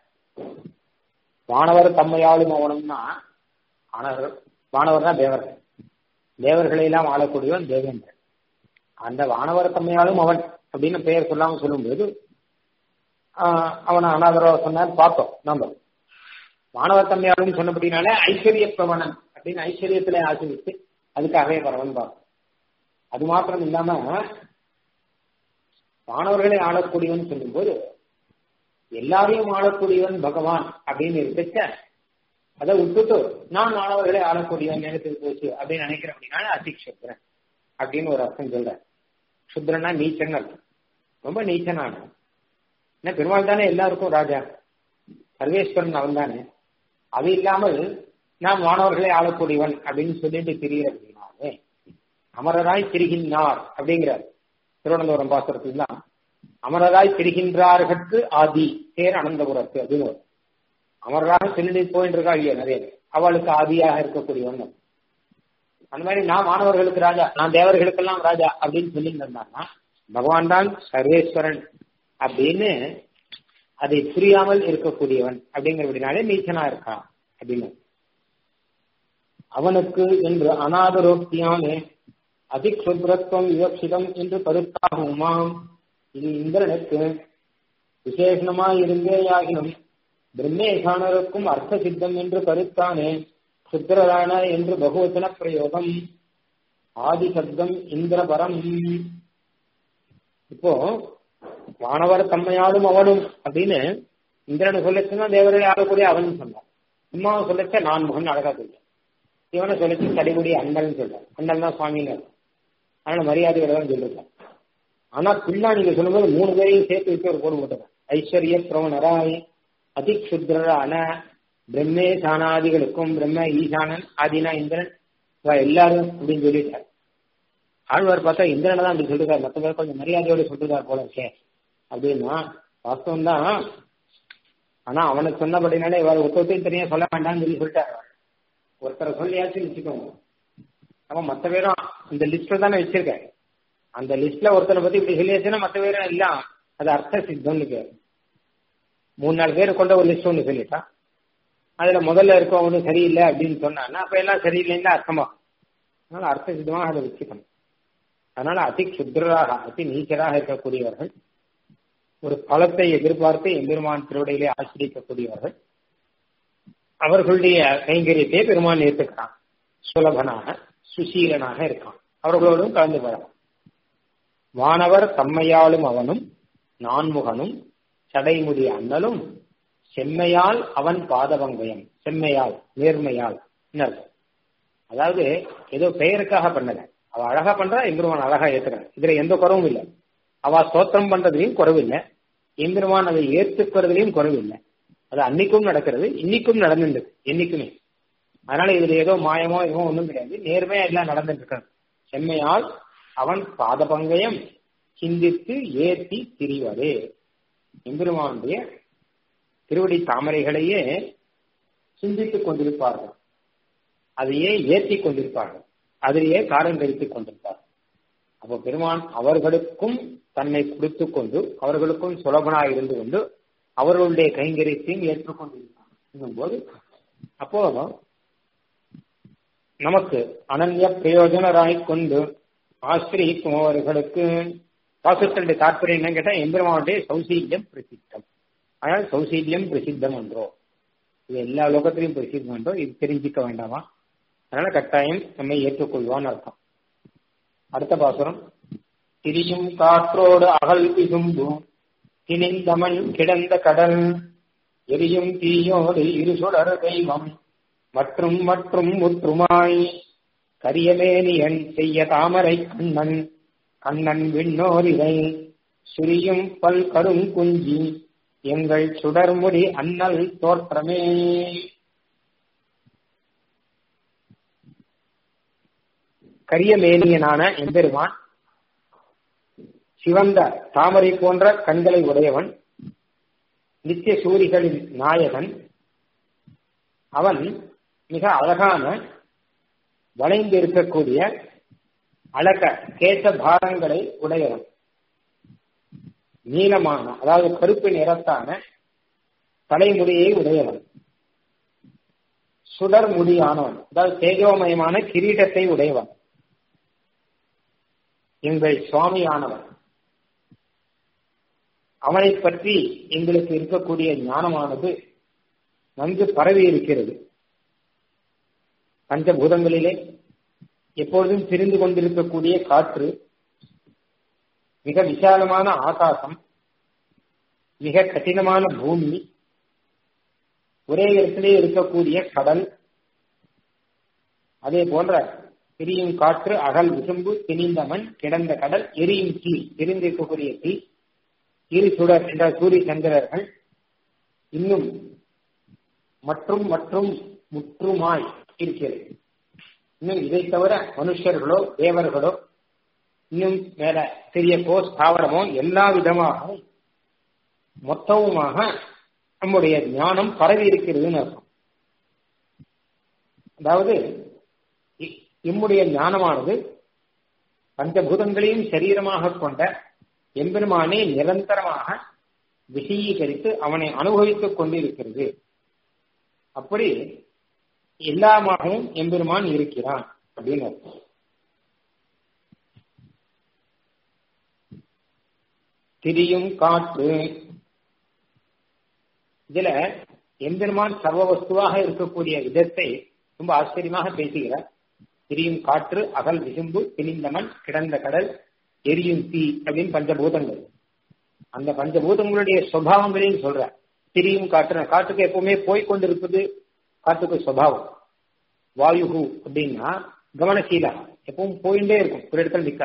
வானவர் தம்மையாளும் அவனும்னா வானவர் வானவர்னா தேவர்கள் தேவர்களை எல்லாம் ஆளக்கூடியவன் தேவேந்திரன் அந்த வானவர் தம்மையாலும் அவன் அப்படின்னு பெயர் சொல்லாம சொல்லும்போது அவனை அனாதரவா சொன்னார் பார்த்தோம் நம்ம வானவர் தம்மையாலும் சொன்னபடினால ஐஸ்வர்ய பிரவணன் அப்படின்னு ஐஸ்வர்யத்துல ஆசிரித்து அதுக்காகவே பரவன் பார்த்தோம் அது மாத்திரம் இல்லாம மாணவர்களை ஆளக்கூடியவன் சொல்லும்போது எல்லாரையும் ஆளக்கூடியவன் பகவான் அப்படின்னு இருக்கச்ச அதை விட்டுட்டு நான் மாணவர்களை ஆளக்கூடியவன் எனக்கு போச்சு அப்படின்னு நினைக்கிறேன் அப்படின்னா அதிக்ஷுத்ரன் அப்படின்னு ஒரு அர்த்தம் சொல்றேன் சுத்ரனா நீச்சன் அர்த்தம் ரொம்ப நீச்சனான என்ன பெருமாள் தானே எல்லாருக்கும் ராஜா சர்வேஸ்வரன் அவன் தானே அது இல்லாமல் நாம் மாணவர்களை ஆளக்கூடியவன் அப்படின்னு சொல்லிட்டு திரியிற அப்படின்னாலே அமரராய் திரிகின்றார் அப்படிங்கிறார் திருவனந்தபுரம் பாசுரத்தில் தான் அமரராய் திரிகின்றார்களுக்கு ஆதி பேர் அனந்தபுரத்து அப்படின்னு அமரராக சொல்லி போயிட்டு இருக்கா இல்லையா நிறைய அவளுக்கு ஆதியாக இருக்கக்கூடியவன் அந்த மாதிரி நான் மாணவர்களுக்கு ராஜா நான் தேவர்களுக்கெல்லாம் ராஜா அப்படின்னு சொல்லிட்டு இருந்தாங்கன்னா பகவான் தான் சர்வேஸ்வரன் அப்படின்னு அதை புரியாமல் இருக்கக்கூடியவன் அப்படிங்கிறபடினாலே நீச்சனா இருக்கான் அப்படின்னு அவனுக்கு என்று அநாதரோக்தியானே அதிக்ஷுத்ரத்துவம் விவக்ஷிதம் என்று கருத்தாகுமாம் இது இந்திரனுக்கு விசேஷமாய் இருந்தேயாகினும் பிரம்மேசானருக்கும் அர்த்த சித்தம் என்று கருத்தானே சுத்திரரான என்று பகுவச்சன பிரயோகம் ஆதி சப்தம் இந்திரபரம் இப்போ வானவர் தம்மையாலும் அவனும் அப்படின்னு இந்திரனை சொல்லச்சுன்னா தேவரை ஆடக்கூடிய அவன் சொன்னான் அம்மாவை சொல்லச்ச நான் முகன் அழகா சொல்ல இவனை சொல்லிச்சு தடிமுடி அண்ணன் சொல்றான் அண்ணன் தான் சுவாமின்னு அதனால மரியாதையோட தான் சொல்லிருக்கான் ஆனா பிள்ளா நீங்க சொல்லும்போது மூணு பேரையும் சேர்த்து வச்சு ஒரு போடு போட்டுருக்கான் ஐஸ்வர்ய பிரவணராய் அதிக்ஷுத்ரான பிரம்மே சானாதிகளுக்கும் பிரம்ம ஈசானன் ஆதினா இந்திரன் எல்லாரும் அப்படின்னு சொல்லிட்டார் ஆழ்வார் பார்த்தா இந்திரனை தான் அப்படி சொல்லிருக்காரு மற்ற பேர் கொஞ்சம் மரியாதையோட சொல்லிருக்காரு போல இருக்கே அப்படின்னா வாஸ்தவம் தான் ஆனா அவனுக்கு சொன்னபடினாலே இவர் ஒருத்தத்தையும் தெரியா சொல்ல வேண்டாம்னு சொல்லி சொல்லிட்டாரு ஒருத்தரை சொல்லியாச்சும் வச்சுக்கோங்க அவன் மற்ற பேரும் இந்த லிஸ்ட்ல தானே வச்சிருக்கேன் அந்த லிஸ்ட்ல ஒருத்தரை பத்தி இப்படி சொல்லியாச்சுன்னா மற்ற பேரும் இல்ல அது அர்த்த சித்தம்னு பேர் மூணு நாலு பேர் கொண்ட ஒரு லிஸ்ட் ஒன்று சொல்லிட்டான் அதுல முதல்ல இருக்கவங்க சரியில்லை அப்படின்னு சொன்னான்னா அப்ப எல்லாம் சரியில்லைன்னு அர்த்தமா அதனால அர்த்த சித்தமாக அதை வச்சுக்கணும் அதனால அதி சுத்ராக அதி நீச்சராக இருக்கக்கூடியவர்கள் ஒரு பலத்தை எதிர்பார்த்து எம்பெருமான் திருவடையிலே ஆசிரியக்கக்கூடியவர்கள் அவர்களுடைய கைங்கரியத்தை பெருமான் ஏற்றுக்கிறான் சுலபனாக சுசீலனாக இருக்கான் அவர்களோடும் கலந்து வரலாம் வானவர் தம்மையாலும் அவனும் நான்முகனும் சடைமுடி அண்ணலும் செம்மையால் அவன் பாதவங்கயம் செம்மையால் நேர்மையால் அதாவது ஏதோ பெயருக்காக பண்ணல அவ அழகா பண்றா எம்பெருமான் அழகா ஏத்துறான் இதுல எந்த குறவும் இல்லை அவ ஸ்தோத்திரம் பண்றதுலயும் குறவு இல்லை எம்பெருமான் அதை ஏற்றுக்கிறதுலயும் குறவு இல்லை அது அன்னைக்கும் நடக்கிறது இன்னைக்கும் நடந்துருக்கு என்னைக்குமே அதனால இதுல ஏதோ மாயமோ எதுவும் ஒண்ணும் கிடையாது நேர்மையா எல்லாம் நடந்துட்டு இருக்காங்க செம்மையால் அவன் பாத பங்கயம் சிந்தித்து ஏற்றி திரிவதே எம்பெருமானுடைய திருவடி தாமரைகளையே சிந்தித்துக் கொண்டிருப்பார்கள் அதையே ஏற்றி கொண்டிருப்பார்கள் அதிலேயே காலம் கழித்துக் கொண்டிருப்பார்கள் அப்போ பெருமான் அவர்களுக்கும் தன்னை கொடுத்து கொண்டு அவர்களுக்கும் சுலபனாக இருந்து கொண்டு அவர்களுடைய கைங்கரியத்தையும் ஏற்றுக்கொண்டிருப்பாங்க போது அப்போ நமக்கு அனன்ய பிரயோஜனராய் கொண்டு ஆசிரியிக்கும் அவர்களுக்கு பாசுரத்தினுடைய தாற்பயம் என்னன்னு கேட்டா எம்பெருமானுடைய சௌசீல்யம் பிரசித்தம் அதனால் சௌசீல்யம் பிரசித்தம் என்றோ இது எல்லா லோகத்திலையும் பிரசித்தம் என்றோ இது தெரிஞ்சிக்க வேண்டாமா அதனால கட்டாயம் நம்மை ஏற்றுக்கொள்வான்னு அர்த்தம் அடுத்த பாசுரம் திரியும் காற்றோடு அகல் விசும்பு திணிந்தமன் கிடந்த கடல் எரியும் தீயோடு இரு சுடர் தெய்வம் மற்றும் மற்றும் முற்றுமாய் கரியமேனியன் செய்ய தாமரை கண்ணன் கண்ணன் விண்ணோரிவை சுரியும் பல் கரும் குஞ்சி எங்கள் சுடர்முடி அண்ணல் தோற்றமே கரியமேனியனான எம்பெருமான் சிவந்த தாமரை போன்ற கண்களை உடையவன் நித்திய சூரிகளின் நாயகன் அவன் மிக அழகான வளைந்து இருக்கக்கூடிய அழக கேச பாரங்களை உடையவன் நீளமான அதாவது கருப்பு நிறத்தான தலைமுடியை உடையவன் சுடர் முடியானவன் அதாவது தேஜோமயமான கிரீடத்தை உடையவன் எங்கள் சுவாமியானவன் அவனை பற்றி எங்களுக்கு இருக்கக்கூடிய ஞானமானது நன்கு பரவி இருக்கிறது பஞ்சபூதங்களிலே எப்பொழுதும் திரிந்து கொண்டிருக்கக்கூடிய காற்று மிக விசாலமான ஆகாசம் மிக கடினமான பூமி ஒரே இடத்திலே இருக்கக்கூடிய கடல் அதே போன்ற எரியும் காற்று அகல் விசும்பு திணிந்த மண் கிடந்த கடல் எரியும் தீ எரிந்திருக்கக்கூடிய தீ இரு சுடர் என்ற சூரிய சந்திரர்கள் இன்னும் மற்றும் மற்றும் முற்றுமாய் இருக்கிறது இன்னும் இதை தவிர மனுஷர்களோ தேவர்களோ இன்னும் மேல பெரிய கோஸ் தாவரமோ எல்லா விதமாகவும் மொத்தமுமாக நம்முடைய ஞானம் பரவி இருக்கிறதுன்னு அர்த்தம் அதாவது நம்முடைய ஞானமானது பஞ்சபூதங்களையும் சரீரமாக கொண்ட எம்பெருமானே நிரந்தரமாக விஷயீகரித்து அவனை அனுபவித்துக் கொண்டிருக்கிறது அப்படி எல்லாமாகவும் எம்பெருமான் இருக்கிறான் அப்படின்னு அர்த்தம் திரியும் காற்று இதுல எம்பெருமான் சர்வ வஸ்துவாக இருக்கக்கூடிய விதத்தை ரொம்ப ஆச்சரியமாக பேசுகிறார் திரியும் காற்று அகல் விசும்பு திணிந்தமன் கிடந்த கடல் எரியும் தீ அப்படின்னு பஞ்சபூதங்கள் அந்த பஞ்சபூதங்களுடைய சுவாவங்களையும் சொல்ற திரியும் காற்று காற்றுக்கு எப்பவுமே போய்கொண்டிருப்பது காற்றுக்கு சுவாவம் வாயுகு அப்படின்னா கவனசீலா எப்பவும் போயிட்டே இருக்கும் ஒரு இடத்துல நிக்கா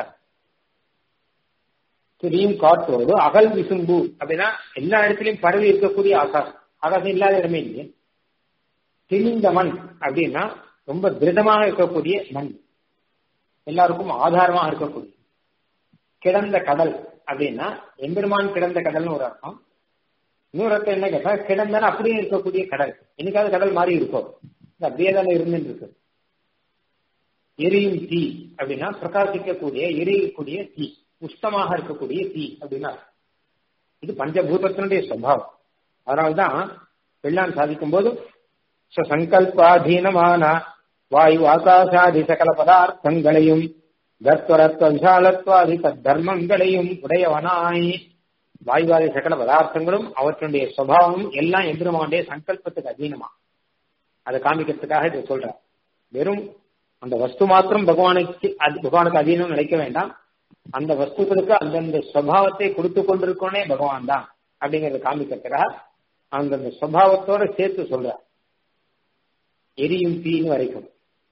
திரியும் காற்றோடு அகல் விசும்பு அப்படின்னா எல்லா இடத்துலயும் பரவி இருக்கக்கூடிய ஆகாசம் ஆகாசம் இல்லாத இடமே இல்லையே திணிந்த மண் அப்படின்னா ரொம்ப திருடமாக இருக்கக்கூடிய மண் எல்லாருக்கும் ஆதாரமாக இருக்கக்கூடிய கிடந்த கடல் அப்படின்னா எம்பெருமான் கிடந்த கடல்னு ஒரு அர்த்தம் இன்னொரு அர்த்தம் என்ன கேட்டா கிடந்தன அப்படியே இருக்கக்கூடிய கடல் என்னைக்காவது கடல் மாறி இருக்கும் அப்படியே தானே இருந்துட்டு இருக்கு எரியும் தீ அப்படின்னா பிரகாசிக்கக்கூடிய எரியக்கூடிய தீ உஷ்டமாக இருக்கக்கூடிய தீ அப்படின்னா இது பஞ்சபூதத்தினுடைய சுவாவம் அதனால்தான் வெள்ளான் சாதிக்கும் போது சங்கல்பாதீனமான வாயு ஆகாசாதி சகல பதார்த்தங்களையும் தத்வரத்வ விசாலத்வாதி தர்மங்களையும் உடையவனாய் வாயுவாதி சகல பதார்த்தங்களும் அவற்றுடைய சுவாவமும் எல்லாம் எம்பெருமானுடைய சங்கல்பத்துக்கு அதீனமா அதை காமிக்கிறதுக்காக இதை சொல்ற வெறும் அந்த வஸ்து மாத்திரம் பகவானுக்கு பகவானுக்கு அதீனம் நினைக்க வேண்டாம் அந்த வஸ்துக்களுக்கு அந்தந்த சுவாவத்தை கொடுத்து கொண்டிருக்கோனே பகவான் தான் அப்படிங்கறத காமிக்கிறதுக்காக அந்தந்த சுவாவத்தோட சேர்த்து சொல்ற எரியும் தீன்னு வரைக்கும்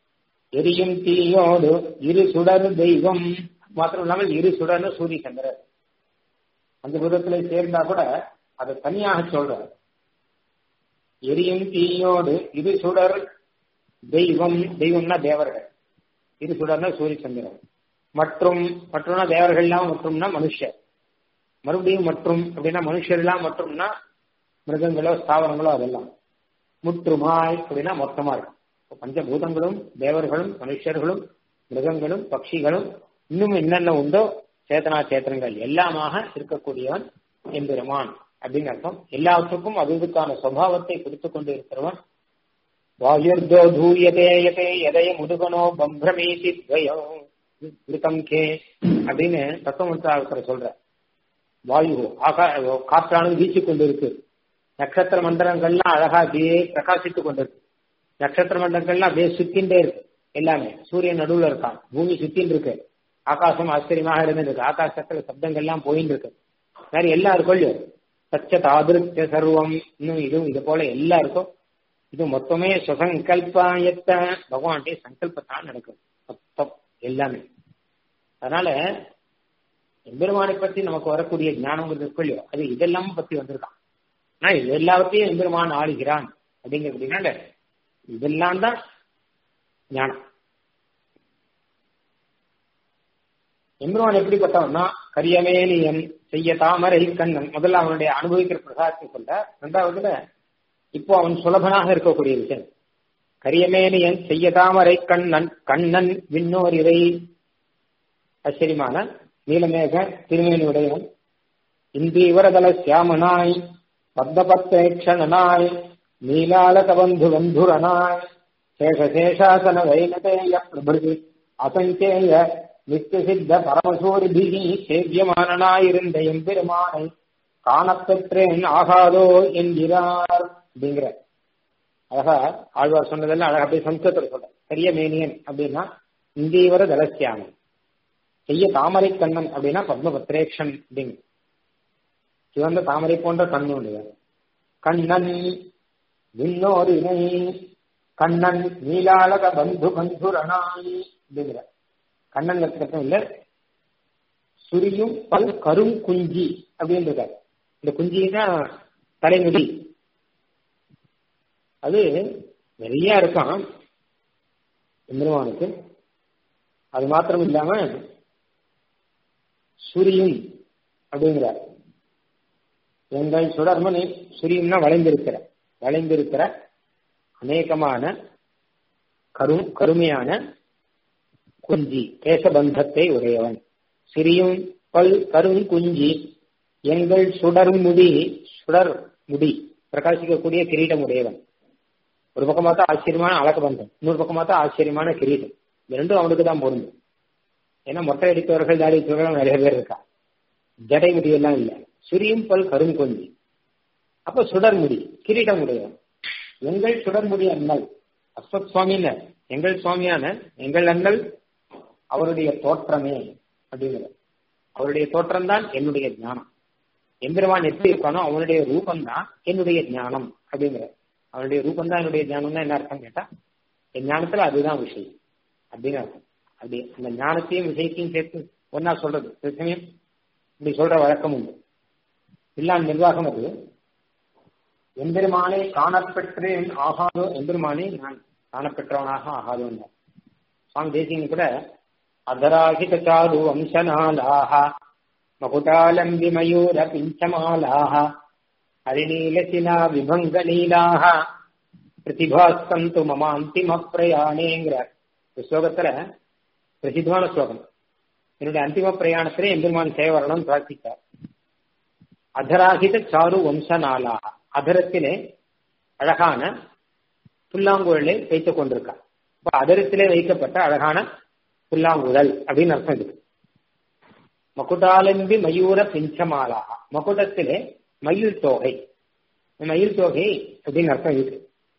எரியும் தீயோடு இரு சுடர் தெய்வம் மாத்திரம் இல்லாமல் இரு சுடர்னு சூரிய சந்திரர் அந்த விதத்துல சேர்ந்தா கூட அதை தனியாக சொல்றார் எரியும் தீயோடு இரு சுடர் தெய்வம் தெய்வம்னா தேவர்கள் இரு சுடர்னா சூரிய சந்திரன் மற்றும் மற்றொன்னா தேவர்கள்லாம் மற்றும்னா மனுஷர் மறுபடியும் மற்றும் அப்படின்னா மனுஷர்லாம் மற்றும்னா மிருகங்களோ ஸ்தாவரங்களோ அதெல்லாம் முற்றுமாய் அப்படின்னா மொத்தமா இருக்கும் பஞ்சபூதங்களும் தேவர்களும் மனுஷர்களும் மிருகங்களும் பட்சிகளும் இன்னும் என்னென்ன உண்டோ சேத்தனா சேத்தனங்கள் எல்லாமாக இருக்கக்கூடியவன் எம்பெருமான் அப்படின்னு அர்த்தம் எல்லாத்துக்கும் அதுக்கான சுவாவத்தை கொடுத்து கொண்டு இருக்கிறவன் வாயுர்தோ தூயதே யதே எதய முதுகனோ பம்பிரமேசி துவயோ விருத்தம் கே அப்படின்னு தத்துவமந்திர சொல்ற வாயு ஆகா காற்றானது வீசி கொண்டு இருக்கு நட்சத்திர மண்டலங்கள்லாம் அழகா அப்படியே பிரகாசித்துக் கொண்டிருக்கு நட்சத்திர மண்டலங்கள்லாம் அப்படியே சுத்தின்ண்டே இருக்கு எல்லாமே சூரியன் நடுவுல இருக்கான் பூமி சுத்தின் இருக்கு ஆகாசம் ஆச்சரியமாக இருந்திருக்கு ஆகாசத்துல சப்தங்கள்லாம் போயின்னு இருக்கு வேற எல்லாம் இருக்கும் சச்ச தாதிருத்திய சர்வம் இன்னும் இதுவும் இது போல எல்லாம் இருக்கும் இது மொத்தமே சுசங்கல்பாயத்த பகவானுடைய சங்கல்பத்தான் நடக்கும் மொத்தம் எல்லாமே அதனால எம்பெருமானை பத்தி நமக்கு வரக்கூடிய ஞானங்கிறது இருக்கு இல்லையோ அது இதெல்லாம் பத்தி வந்திருக்கான் ஆனா இது எல்லாத்தையும் எம்பெருமான் ஆளுகிறான் அப்படிங்கிறதுனால இதெல்லாம் தான் ஞானம் எம்பெருமான் எப்படிப்பட்டவன்னா கரியமேனியன் செய்ய தாமரை கண்ணன் முதல்ல அவனுடைய அனுபவிக்கிற பிரசாதத்தை சொல்ல ரெண்டாவதுல இப்போ அவன் சுலபனாக இருக்கக்கூடிய விஷயம் கரியமேனியன் செய்ய தாமரை கண்ணன் கண்ணன் விண்ணோர் இறை ஆச்சரியமான நீலமேக திருமேனி உடையவன் இந்தீவரதல சியாமனாய் பத்தபத்தேக்ஷணனாய் நீலாலக பந்து பந்துரனாய் சேஷசேஷாசன வைனதேய பிரபுதி அசங்கேய நித்திய சித்த பரமசூரிபிகி சேவியமானனாயிருந்த எம்பெருமானை காணப்பெற்றேன் ஆகாதோ என்கிறார் அப்படிங்கிற அழகா ஆழ்வார் சொன்னதெல்லாம் அழகா அப்படியே சம்ஸ்கிருதத்தில் சொல்ற பெரிய மேனியன் அப்படின்னா இந்தீவர தலசியாமன் செய்ய தாமரை கண்ணன் அப்படின்னா பத்மபத்ரேக்ஷன் அப்படிங்க சிவந்த தாமரை போன்ற கண்ணுடைய கண்ணன் விண்ணோர் இணை கண்ணன் நீலாலக பந்து பந்துரணாய் அப்படிங்கிற கண்ணன் லட்சணம் இல்ல சுரியும் பல் கரும் குஞ்சி அப்படின்னு இருக்காரு இந்த குஞ்சின்னா தலைமுடி அது நிறைய இருக்கான் இந்திரவானுக்கு அது மாத்திரம் இல்லாம சுரியும் அப்படிங்கிறார் எங்கள் சுடர்மணி சுரியும்னா வளைந்திருக்கிற வளைந்திருக்கிற அநேகமான கரு கருமையான குஞ்சி கேசபந்தத்தை உடையவன் சிறியும் பல் கரும் குஞ்சி எங்கள் சுடர் முடி சுடர் முடி பிரகாசிக்கக்கூடிய கிரீடம் உடையவன் ஒரு பக்கம் பார்த்தா ஆச்சரியமான அழகபந்தம் இன்னொரு பக்கம் பார்த்தா ஆச்சரியமான கிரீடம் இது ரெண்டும் அவனுக்கு தான் பொருந்தும் ஏன்னா மொட்டை அடித்தவர்கள் தாடி அடித்தவர்கள் நிறைய பேர் இருக்கா ஜடை முடியெல்லாம் இல்லை சுரியும் பல் கரும் கொஞ்சி அப்ப சுடர் முடி கிரீடம் உடையவன் எங்கள் சுடர் முடி அண்ணல் அஸ்வத் சுவாமின்னு எங்கள் சுவாமியான எங்கள் அண்ணல் அவருடைய தோற்றமே அப்படிங்கிற அவருடைய தோற்றம் தான் என்னுடைய ஞானம் எம்பெருமான் எப்படி இருக்கானோ அவனுடைய ரூபம் தான் என்னுடைய ஞானம் அப்படிங்கிற அவனுடைய ரூபம் தான் என்னுடைய ஞானம் தான் என்ன அர்த்தம் கேட்டா என் ஞானத்துல அதுதான் விஷயம் அப்படின்னு அர்த்தம் அப்படி அந்த ஞானத்தையும் விஷயத்தையும் சேர்த்து ஒன்னா சொல்றது சில சமயம் இப்படி சொல்ற வழக்கம் உண்டு இல்லாம நிர்வாகம் அது எம்பெருமானை காணப்பெற்றேன் ஆகாதோ எம்பெருமானை நான் காணப்பெற்றவனாக ஆகாதோ சுவாமி தேசியன் கூட அதராகித சாரு வம்சநாளாக மகுடாலம்பி மயூர பிஞ்சமாலாக ஹரிநீலசிலா விபங்கலீலாக பிரதிபாஸ்தந்து மமாந்திம பிரயாணேங்கிற ஸ்லோகத்துல பிரசித்தமான ஸ்லோகம் என்னுடைய அந்திம பிரயாணத்திலே எம்பெருமான் சேவை வரணும்னு பிரார்த்தித்தார் அதராகித சாரு வம்சநாளா அதரத்திலே அழகான புல்லாங்குழலை வைத்துக் கொண்டிருக்கார் இப்ப அதரத்திலே வைக்கப்பட்ட அழகான புல்லாங்குழல் அப்படின்னு அர்த்தம் இருக்கு மகுடாலம்பி மயூர பிஞ்சமாலா மகுடத்திலே மயில் தோகை மயில் தோகை அப்படின்னு அர்த்தம் இருக்கு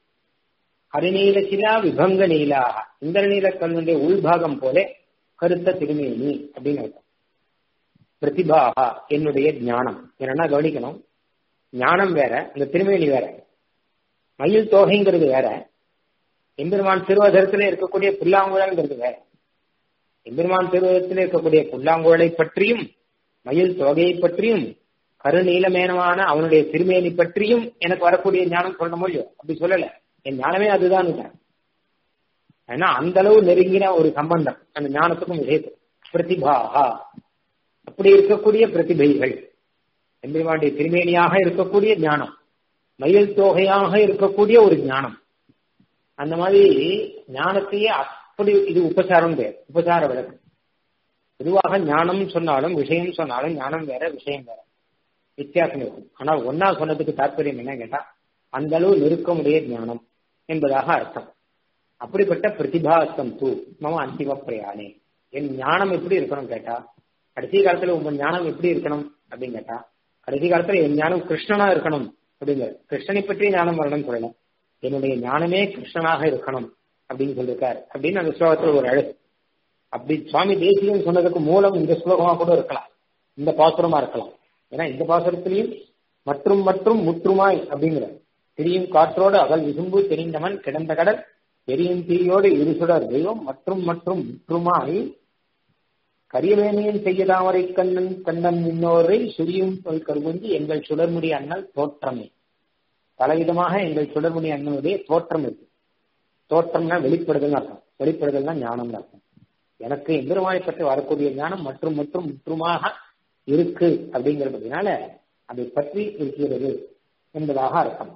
ஹரிநீல சிலா விபங்க நீலாக இந்திரநீல கண்ணுடைய உள்பாகம் போல கருத்த திருமேனி அப்படின்னு அர்த்தம் பிரதிபாகா என்னுடைய ஞானம் என்னன்னா கவனிக்கணும் ஞானம் வேற இந்த திருமேனி வேற மயில் தோகைங்கிறது வேற எம்பெருமான் திருவதரத்தில் இருக்கக்கூடிய புல்லாங்குழல்ங்கிறது வேற எம்பெருமான் திருவதத்தில் இருக்கக்கூடிய புல்லாங்குழலை பற்றியும் மயில் தொகையை பற்றியும் கருநீலமேனமான அவனுடைய திருமேனி பற்றியும் எனக்கு வரக்கூடிய ஞானம் சொல்ல முடியும் அப்படி சொல்லல என் ஞானமே அதுதான் ஏன்னா அந்த அளவு நெருங்கின ஒரு சம்பந்தம் அந்த ஞானத்துக்கும் விஷயத்துக்கும் பிரதிபாகா அப்படி இருக்கக்கூடிய பிரதிபைகள் எம்பெருமானுடைய திருமேனியாக இருக்கக்கூடிய ஞானம் மயில் தொகையாக இருக்கக்கூடிய ஒரு ஞானம் அந்த மாதிரி ஞானத்தையே அப்படி இது உபசாரம் பேர் உபசார விளக்கு பொதுவாக ஞானம் சொன்னாலும் விஷயம் சொன்னாலும் ஞானம் வேற விஷயம் வேற வித்தியாசம் இருக்கும் ஆனால் ஒன்னா சொன்னதுக்கு தாற்பயம் என்ன கேட்டா அந்த அளவு நெருக்கமுடைய ஞானம் என்பதாக அர்த்தம் அப்படிப்பட்ட பிரதிபாசம் தூ மம அந்திம பிரயாணே என் ஞானம் எப்படி இருக்கணும் கேட்டா கடைசி காலத்துல உங்க ஞானம் எப்படி இருக்கணும் அப்படின்னு கேட்டா கடைசி காலத்துல என் ஞானம் கிருஷ்ணனா இருக்கணும் அப்படிங்கிற கிருஷ்ணனை பற்றி ஞானம் வரணும்னு சொல்லல என்னுடைய ஞானமே கிருஷ்ணனாக இருக்கணும் அப்படின்னு சொல்லியிருக்காரு அப்படின்னு அந்த ஸ்லோகத்துல ஒரு அழகு அப்படி சுவாமி தேசியம் சொன்னதுக்கு மூலம் இந்த ஸ்லோகமா கூட இருக்கலாம் இந்த பாசுரமா இருக்கலாம் ஏன்னா இந்த பாசுரத்திலையும் மற்றும் மற்றும் முற்றுமாய் அப்படிங்கிற திரியும் காற்றோடு அகல் விசும்பு தெரிந்தவன் கிடந்த கடல் எரியும் தீயோடு இருசுடர் தெய்வம் மற்றும் மற்றும் முற்றுமாய் கரியவேணியின் செய்ய தாமரை கண்ணன் கண்ணன் முன்னோரை சுரியும் சொல் கருகுஞ்சி எங்கள் சுடர்முடி அண்ணல் தோற்றமே பலவிதமாக எங்கள் சுடர்முடி அண்ணனுடைய தோற்றம் இருக்கு தோற்றம்னா வெளிப்படுதல் அர்த்தம் வெளிப்படுதல்னா ஞானம் அர்த்தம் எனக்கு எம்பெருமானை பற்றி வரக்கூடிய ஞானம் மற்றும் மற்றும் முற்றுமாக இருக்கு அப்படிங்கிறதுனால அதை பற்றி இருக்கிறது என்பதாக அர்த்தம்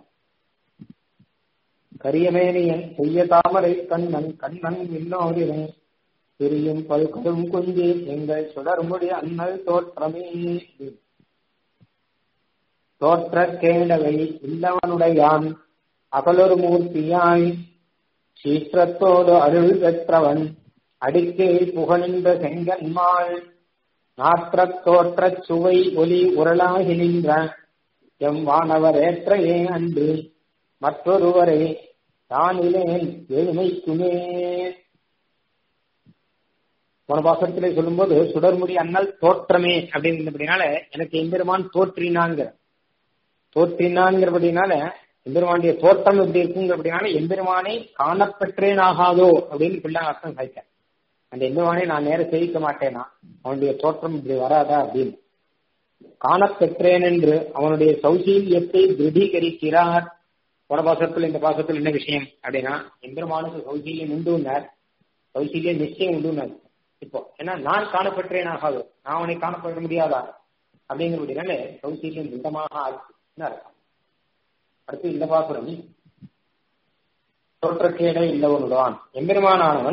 கரியமேனியன் செய்ய தாமரை கண்ணன் கண்ணன் இன்னோரினை பிரியும் பல்கரும் குஞ்சி எங்கள் சுடர்முடி அண்ணல் தோற்றமே தோற்ற கேடவை இல்லவனுடையான் அகலொரு மூர்த்தியாய் சீற்றத்தோடு அருள் பெற்றவன் அடிக்கே புகழ்ந்த செங்கன்மாள் நாற்றத் தோற்றச் சுவை ஒலி உரளாகி நின்ற எம் வானவரேற்றையே அன்று மற்றொருவரை தானிலேன் எழுமைக்குமே போன பாசத்திலே சொல்லும்போது சுடர்முடி அண்ணல் தோற்றமே அப்படிங்கிறபடினால எனக்கு எம்பெருமான் தோற்றினான்கிற தோற்றினான்கிறபடினால எம்பெருமானுடைய தோற்றம் எப்படி இருக்குங்கிறபடினால எம்பெருமானை காணப்பெற்றேன் ஆகாதோ அப்படின்னு பிள்ளை அர்த்தம் சாய்க்க அந்த எம்பெருமானை நான் நேரம் சேவிக்க மாட்டேனா அவனுடைய தோற்றம் இப்படி வராதா அப்படின்னு காணப்பெற்றேன் என்று அவனுடைய சௌசீல்யத்தை திருடீகரிக்கிறார் போன பாசத்தில் இந்த பாசத்தில் என்ன விஷயம் அப்படின்னா எம்பெருமானுக்கு சௌசீல்யம் உண்டுனார் சௌசீல்யம் நிச்சயம் உண்டுனார் இப்போ ஏன்னா நான் காணப்பெற்றேன் ஆகாது நான் அவனை காணப்பட முடியாதா அப்படிங்கிறபடினால சௌசீல்யம் திட்டமாக ஆச்சுன்னு அர்த்தம் அடுத்து இந்த பாசுரம் தோற்றக்கேடை இல்லவனுடான் எம்பெருமானானவன்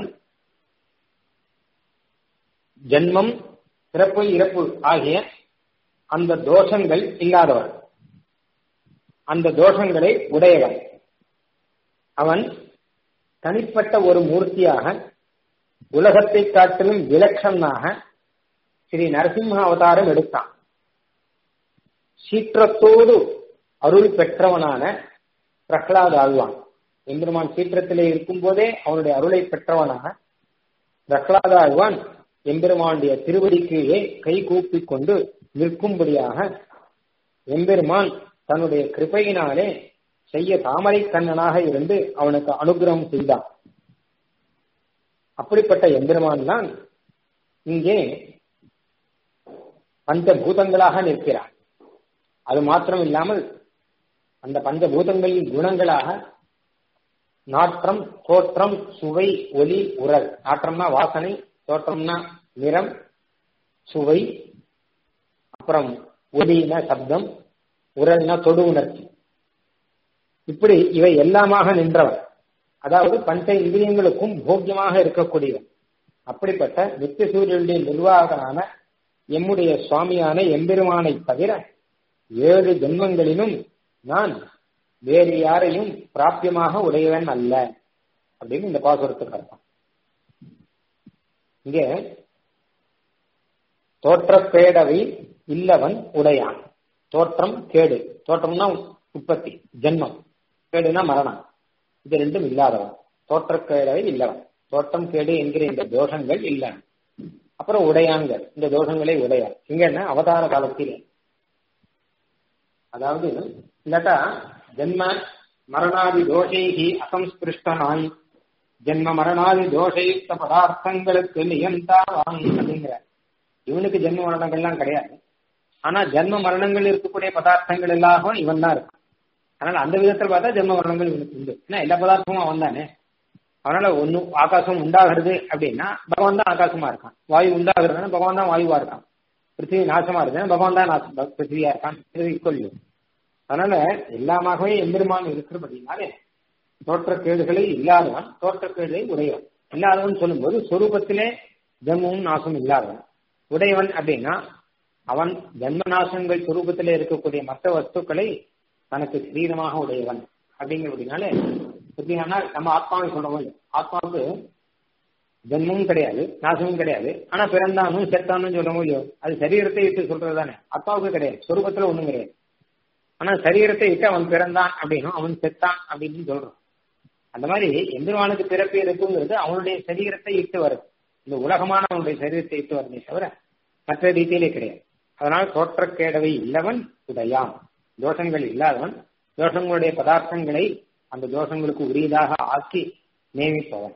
ஜென்மம் பிறப்பு இறப்பு ஆகிய அந்த தோஷங்கள் இல்லாதவன் அந்த தோஷங்களை உடையவன் அவன் தனிப்பட்ட ஒரு மூர்த்தியாக உலகத்தை காட்டிலும் விலட்சணாக ஸ்ரீ நரசிம்ம அவதாரம் எடுத்தான் சீற்றத்தோடு அருள் பெற்றவனான பிரகலாத் ஆழ்வான் எம்பெருமான் சீற்றத்திலே இருக்கும் போதே அவனுடைய அருளை பெற்றவனாக பிரகலாத ஆழ்வான் எம்பெருமானுடைய திருவடிக்கீழே கை கூப்பி கொண்டு நிற்கும்படியாக எம்பெருமான் தன்னுடைய கிருப்பையினாலே செய்ய தாமரை கண்ணனாக இருந்து அவனுக்கு அனுகிரகம் செய்தான் அப்படிப்பட்ட எம்பெருமான் தான் இங்கே பஞ்சபூதங்களாக நிற்கிறான் அது மாத்திரம் இல்லாமல் அந்த பஞ்சபூதங்களின் குணங்களாக நாற்றம் தோற்றம் சுவை ஒலி உரல் நாற்றம்னா வாசனை தோற்றம்னா நிறம் சுவை அப்புறம் ஒலினா சப்தம் உரல்னா தொடு உணர்ச்சி இப்படி இவை எல்லாமாக நின்றவன் அதாவது பஞ்ச இந்திரியங்களுக்கும் போக்கியமாக இருக்கக்கூடியவன் அப்படிப்பட்ட நித்திய சூரியனுடைய நிர்வாகனான எம்முடைய சுவாமியான எம்பெருமானை தவிர ஏழு ஜென்மங்களிலும் நான் வேறு யாரையும் பிராபியமாக உடையவன் அல்ல அப்படின்னு இந்த பாசுரத்துக்கு அர்த்தம் இங்கே தோற்றப்பேடவை இல்லவன் உடையான் தோற்றம் கேடு தோற்றம்னா உற்பத்தி ஜென்மம் கேடுனா மரணம் இது ரெண்டும் இல்லாதவன் தோற்றக்கேடவை இல்லவன் தோற்றம் கேடு என்கிற இந்த தோஷங்கள் இல்லை அப்புறம் உடையான்கள் இந்த தோஷங்களை உடையான் இங்க என்ன அவதார காலத்தில் அதாவது இல்லாட்டா ஜென்ம மரணாதி தோஷைகி அசம்ஸ்பிருஷ்டனாய் ஜென்ம மரணாதி தோஷயுக்த பதார்த்தங்களுக்கு நியந்தாவான் அப்படிங்கிற இவனுக்கு ஜென்ம மரணங்கள்லாம் கிடையாது ஆனா ஜென்ம மரணங்கள் இருக்கக்கூடிய பதார்த்தங்கள் எல்லாம் இவன் தான் இருக்கான் அதனால அந்த விதத்துல பார்த்தா ஜென்ம மரணங்கள் இவனுக்கு உண்டு ஏன்னா எல்லா பதார்த்தமும் அவன் தானே அதனால ஒண்ணு ஆகாசம் உண்டாகிறது அப்படின்னா பகவான் தான் ஆகாசமா இருக்கான் வாயு உண்டாகிறதுனா பகவான் தான் வாயுவா இருக்கான் பிருத்திவி நாசமா இருக்குன்னா பகவான் தான் நாசம் பிருத்திவியா இருக்கான் கொள்ளும் அதனால எல்லாமாகவே எம்பெருமான் இருக்கிறபடினாலே தோற்றக்கேடுகளை இல்லாதவன் தோற்றக்கேடுகளை உடையவன் இல்லாதவன் சொல்லும்போது சொரூபத்திலே ஜென்மமும் நாசமும் இல்லாதவன் உடையவன் அப்படின்னா அவன் ஜென்ம நாசங்கள் சுரூபத்திலே இருக்கக்கூடிய மற்ற வஸ்துக்களை தனக்கு சரீரமாக உடையவன் அப்படிங்கிறபடினாலே எப்படின்னா நம்ம ஆத்மாவை சொல்றோம் ஆத்மாவுக்கு ஜென்மமும் கிடையாது நாசமும் கிடையாது ஆனா பிறந்தானும் செத்தானும் சொல்ல முடியும் அது சரீரத்தை இட்டு சொல்றது தானே ஆத்மாவுக்கு கிடையாது சொரூபத்துல ஒண்ணும் கிடையாது ஆனா சரீரத்தை இட்டு அவன் பிறந்தான் அப்படின்னும் அவன் செத்தான் அப்படின்னு சொல்றான் அந்த மாதிரி எந்திரவானுக்கு பிறப்பு இருக்குங்கிறது அவனுடைய சரீரத்தை இட்டு வருது இந்த உலகமான அவனுடைய சரீரத்தை இட்டு வருமே தவிர மற்ற ரீதியிலே கிடையாது அதனால் தோற்றக்கேடவை இல்லவன் உடையான் தோஷங்கள் இல்லாதவன் தோஷங்களுடைய பதார்த்தங்களை அந்த தோஷங்களுக்கு உரியதாக ஆக்கி நியமிப்பவன்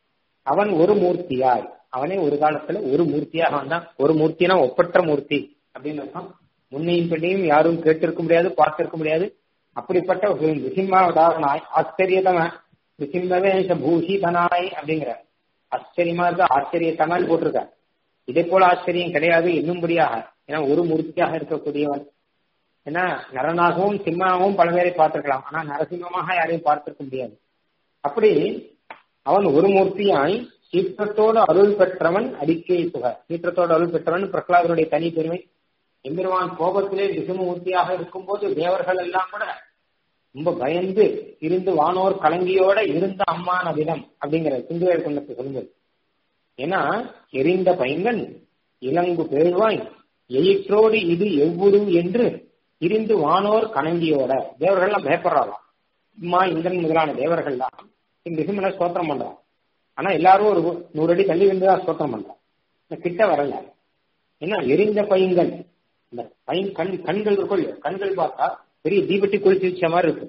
அவன் ஒரு மூர்த்தியாய் அவனே ஒரு காலத்துல ஒரு மூர்த்தியாக வந்தான் ஒரு மூர்த்தினா ஒப்பற்ற மூர்த்தி அப்படின்னு அர்த்தம் முன்னையும் பின்னையும் யாரும் கேட்டிருக்க முடியாது பார்த்திருக்க முடியாது அப்படிப்பட்ட ஒரு நிசிம்மாவதாரனாய் ஆச்சரியதம நிசிம்மவேஷ பூஷிதனாய் அப்படிங்கிற ஆச்சரியமா இருக்க ஆச்சரியத்தனாய் போட்டிருக்கார் இதே போல ஆச்சரியம் கிடையாது என்னும்படியாக ஏன்னா ஒரு மூர்த்தியாக இருக்கக்கூடியவன் ஏன்னா நரனாகவும் சிம்மாவும் பல பேரை பார்த்திருக்கலாம் ஆனா நரசிம்மமாக யாரையும் பார்த்திருக்க முடியாது அப்படி அவன் ஒரு மூர்த்தியாய் சீற்றத்தோடு அருள் பெற்றவன் அடிக்கை புகழ் சீற்றத்தோடு அருள் பெற்றவன் பிரகலாதனுடைய தனி பெருமை எம்பெருமான் கோபத்திலே விசுமூர்த்தியாக இருக்கும்போது தேவர்கள் எல்லாம் கூட ரொம்ப பயந்து இருந்து வானோர் கலங்கியோட இருந்த அம்மான் அபிதம் அப்படிங்கிற சிந்துவேர் கொண்டத்தை சொல்லுங்கள் ஏன்னா எரிந்த பைங்கன் இளங்கு பேழ்வாய் எயிற்றோடு இது எவ்வுரு என்று இருந்து வானோர் கணங்கியோட தேவர்கள்லாம் பயப்படுறாளாம் அம்மா இந்திரன் முதலான தேவர்கள்லாம் இந்த விசுமனை ஸ்தோத்திரம் பண்றான் ஆனா எல்லாரும் ஒரு நூறு அடி தள்ளி வந்துதான் ஸ்தோத்திரம் பண்றான் கிட்ட வரல ஏன்னா எரிந்த பையன்கள் இந்த பையன் கண் கண்கள் இருக்கும் கண்கள் பார்த்தா பெரிய தீபட்டி குளிச்சு வச்ச மாதிரி இருக்கு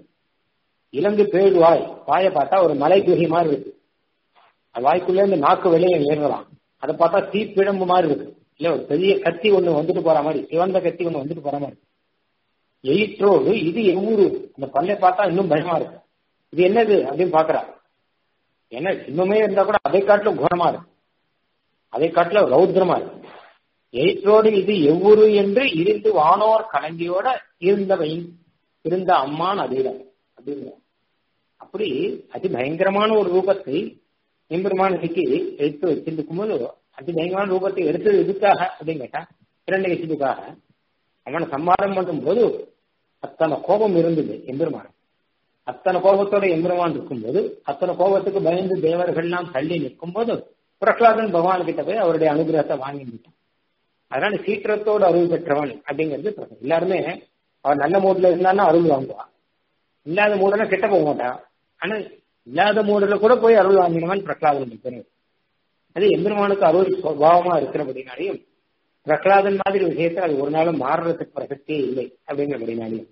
இலங்கு பேடு வாய் வாயை பார்த்தா ஒரு மலை குகை மாதிரி இருக்கு அது வாய்க்குள்ள இருந்து நாக்கு வெளியே ஏறலாம் அதை பார்த்தா தீப்பிழம்பு மாதிரி இருக்கு இல்ல ஒரு பெரிய கத்தி ஒண்ணு வந்துட்டு போற மாதிரி சிவந்த கத்தி ஒண்ணு வந்துட்டு போற மாதிரி எயிற்றோடு இது எவ்வூரு அந்த பல்லை பார்த்தா இன்னும் பயமா இருக்கு இது என்னது அப்படின்னு பாக்குறா என்ன இன்னுமே இருந்தா கூட அதை காட்டிலும் கோரமா இருக்கு அதை காட்டில ரௌத்ரமா இருக்கு எயிற்றோடு இது எவ்வூரு என்று இருந்து வானோர் கலங்கியோட இருந்தவை இருந்த அம்மான் அதிடம் அப்படிங்கிற அப்படி அதி பயங்கரமான ஒரு ரூபத்தை எம்பெருமானுக்கு எடுத்து வச்சிருக்கும் போது அதி பயங்கரமான ரூபத்தை எடுத்தது எதுக்காக அப்படின்னு கேட்டா இரண்டு கட்சிக்காக அவனை சம்மாதம் பண்ணும் போது அத்தனை கோபம் இருந்தது எம்பெருமான் அத்தனை கோபத்தோட எம்பெருமான் இருக்கும்போது அத்தனை கோபத்துக்கு பயந்து தேவர்கள்லாம் தள்ளி நிற்கும் போது பிரகலாதன் பகவான் கிட்ட போய் அவருடைய அனுகிரகத்தை வாங்கிட்டான் அதனால சீக்கிரத்தோடு அருள் பெற்றவன் அப்படிங்கிறது எல்லாருமே அவர் நல்ல மூட்ல இருந்தான்னா அருள் வாங்குவான் இல்லாத மூடல கெட்ட போக மாட்டான் ஆனா இல்லாத மூடல கூட போய் அருள் வாங்கினவன் பிரகலாதன் பேர் அது எம்பெருமானுக்கு அருள் சுவாவமா இருக்கிறபடினாலையும் பிரகலாதன் மாதிரி விஷயத்தை அது ஒரு நாளும் மாறுறதுக்கு பிரசக்தியே இல்லை அப்படிங்கிறபடினாலையும்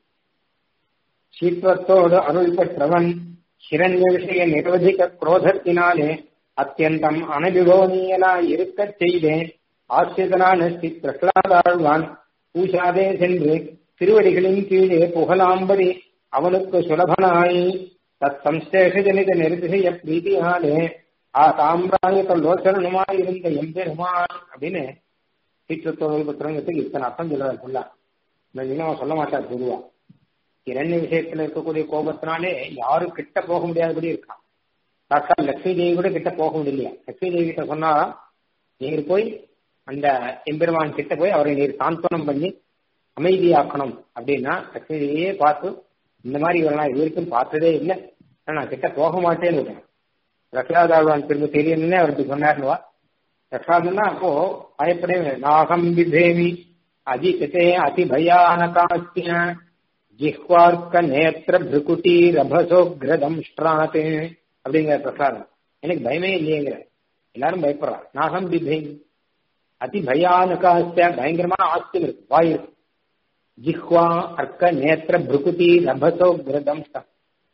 சீற்றத்தோடு அருள் பெற்றவன் ஹிரண்ய விஷய நிர்வதிக்க குரோதத்தினாலே அத்தியந்தம் அனபிபவனீயனாய் இருக்கச் செய்தேன் ஆசிரியனான ஸ்ரீ பிரகலாதாழ்வான் பூஷாதே சென்று திருவடிகளின் கீழே புகழாம்படி அவனுக்கு சுலபனாய் தத் சம்சேஷஜனித நிர்திசய பிரீதியாலே ஆ சாம்ராயத்த லோசனமாய் இருந்த எம்பெருமான் அப்படின்னு சீற்றத்தோடு புத்திரங்கிறதுக்கு இத்தனை அர்த்தம் சொல்றாரு ஃபுல்லா இன்னும் சொல்ல மாட்டார் பொதுவா இரண்டு விஷயத்துல இருக்கக்கூடிய கோபத்தினாலே யாரும் கிட்ட போக முடியாதபடி இருக்கான் சாக்கா லட்சுமி தேவி கூட கிட்ட போக முடியலையா லட்சுமி தேவி கிட்ட சொன்னா நீங்க போய் அந்த எம்பெருமான் கிட்ட போய் அவரை நீர் சாந்தனம் பண்ணி அமைதியாக்கணும் அப்படின்னா லட்சுமி தேவியே பார்த்து இந்த மாதிரி இவரெல்லாம் இது வரைக்கும் பார்த்ததே இல்லை நான் கிட்ட போக மாட்டேன்னு விட்டேன் ரக்ஷாதாழ்வான் திரும்ப தெரியணும்னே அவருக்கு சொன்னார்னுவா ரக்ஷாதுன்னா அப்போ பயப்படவே நாகம் விதேமி அஜிதே அதி பயானகாஸ்திய ஜிஹ்வார்க்க நேத்திர பிருகுட்டி ரபசோக்ரதம் ஸ்ட்ராத்தே அப்படிங்கிற பிரசாதம் எனக்கு பயமே இல்லையேங்கிற எல்லாரும் பயப்படுறாங்க நாகம் பிதேமி அதி பயானகாஸ்திய பயங்கரமான ஆஸ்தியம் இருக்கு வாய் இருக்கு ஜிஹ்வா அர்க்க நேத்திர பிருகுட்டி ரபசோக்ரதம்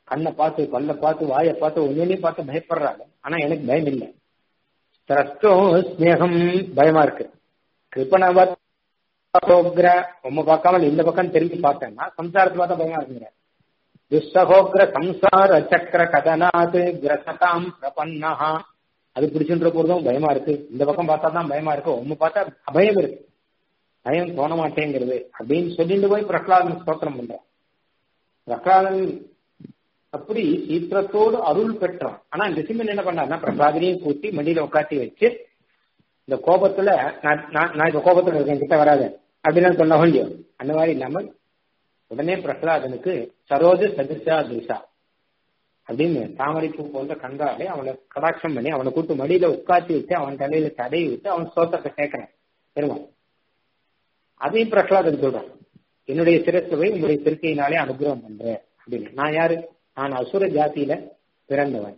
கண்ணை பார்த்து பல்ல பார்த்து வாயை பார்த்து ஒன்னொன்னையும் பார்த்து பயப்படுறாங்க ஆனா எனக்கு பயம் இல்லை திரஸ்டோ ஸ்னேகம் பயமா இருக்கு கிருப்பணவத் சகோக்ர உம்ம பார்க்காம இந்த பக்கம் திரும்பி பார்த்தேன்னா சம்சாரத்தை பார்த்தா பயமா இருக்குங்கிற துஸ்ஸகோக்ர சம்சார சக்கர கதனாத் கிரசதாம் பிரபன்னஹா அது பிடிச்சுன்ற போதும் பயமா இருக்கு இந்த பக்கம் பார்த்தா தான் பயமா இருக்கு உம்ம பார்த்தா அபயம் இருக்கு பயம் தோண மாட்டேங்கிறது அப்படின்னு சொல்லிட்டு போய் பிரகலாதன் ஸ்தோத்திரம் பண்றான் பிரகலாதன் அப்படி சீற்றத்தோடு அருள் பெற்றான் ஆனா நிசிம்மன் என்ன பண்ணாருன்னா பிரசாதனையும் கூட்டி மடியில உட்காத்தி வச்சு இந்த கோபத்துல நான் நான் இந்த கோபத்துல இருக்கேன் கிட்ட வராது அப்படின்னு சொன்ன இல்லையோ அந்த மாதிரி இல்லாமல் உடனே பிரகலாதனுக்கு சரோஜ சதிர்ஷா திஷா அப்படின்னு தாமரைப்பூ போன்ற கண்காலே அவனை கடாட்சம் பண்ணி அவனை கூட்டு மடியில உட்காத்தி வச்சு அவன் தலையில தடையை விட்டு அவன் சோத்தத்தை கேட்கிறான் பெருமாள் அதையும் பிரகலாதன் சொல்றான் என்னுடைய சிரசுவை உங்களுடைய திருக்கையினாலே அனுகிரகம் பண்றேன் அப்படின்னு நான் யாரு நான் அசுர ஜாதியில பிறந்தவன்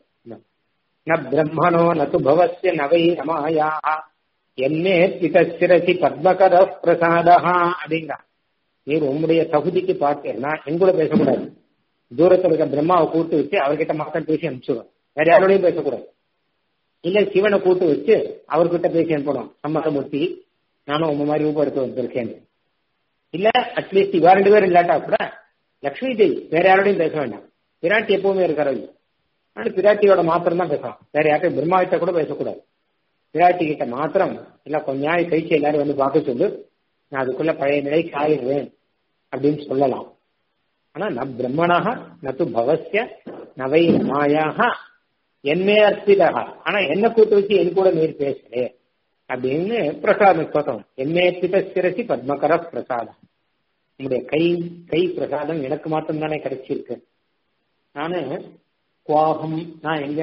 ந பிரம்மணோ நது பவசிய நவை ரமாயா என்னே பிதசிரசி பத்மகர பிரசாதா அப்படிங்கிறான் நீர் உங்களுடைய தகுதிக்கு பார்த்தேன்னா என் கூட பேசக்கூடாது தூரத்தில் இருக்க பிரம்மாவை கூட்டு வச்சு அவர்கிட்ட மாத்திரம் பேசி அனுப்பிச்சுடுவோம் வேற யாரோடையும் பேசக்கூடாது இல்ல சிவனை கூட்டு வச்சு அவர்கிட்ட பேசி அனுப்பணும் சம்மதமூர்த்தி நானும் உங்க மாதிரி ரூபம் எடுத்து வந்திருக்கேன் இல்ல அட்லீஸ்ட் இவா ரெண்டு பேரும் இல்லாட்டா கூட லக்ஷ்மி தேவி வேற யாரோடையும் பேச வேண்டாம் பிராட்டி எப்பவுமே இருக்கிறது ஆனால் பிராட்டியோட மாத்திரம் தான் பேசலாம் வேற யார்ட்டும் பிரம்மாவிட்ட கூட பேசக்கூடாது பிராட்டி கிட்ட மாத்திரம் இல்ல கொஞ்ச நாள் கழிச்சு எல்லாரும் வந்து பார்க்க சொல்லு நான் அதுக்குள்ள பழைய நிலைக்கு ஆயிடுவேன் அப்படின்னு சொல்லலாம் ஆனா ந பிரம்மணாக நத்து பவசிய நவை மாயாக என்னே அர்ப்பிதாக ஆனா என்ன கூட்டு வச்சு என் கூட நீர் பேசலே அப்படின்னு பிரசாதம் ஸ்தோத்திரம் என்னே அர்ப்பித சிரசி பத்மகர பிரசாதம் உங்களுடைய கை கை பிரசாதம் எனக்கு மாத்திரம் தானே கிடைச்சிருக்கு நானு குவாகம் நான் எங்க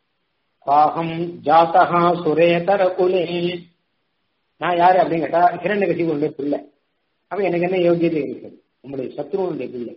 குவாகம் ஜாத்தகா சுரேதர குலே நான் யாரு அப்படின்னு கேட்டா ஹிரண்ய கட்சிகளுடைய பிள்ளை அப்ப எனக்கு என்ன யோகியதை இருக்கு உங்களுடைய சத்ருவனுடைய பிள்ளை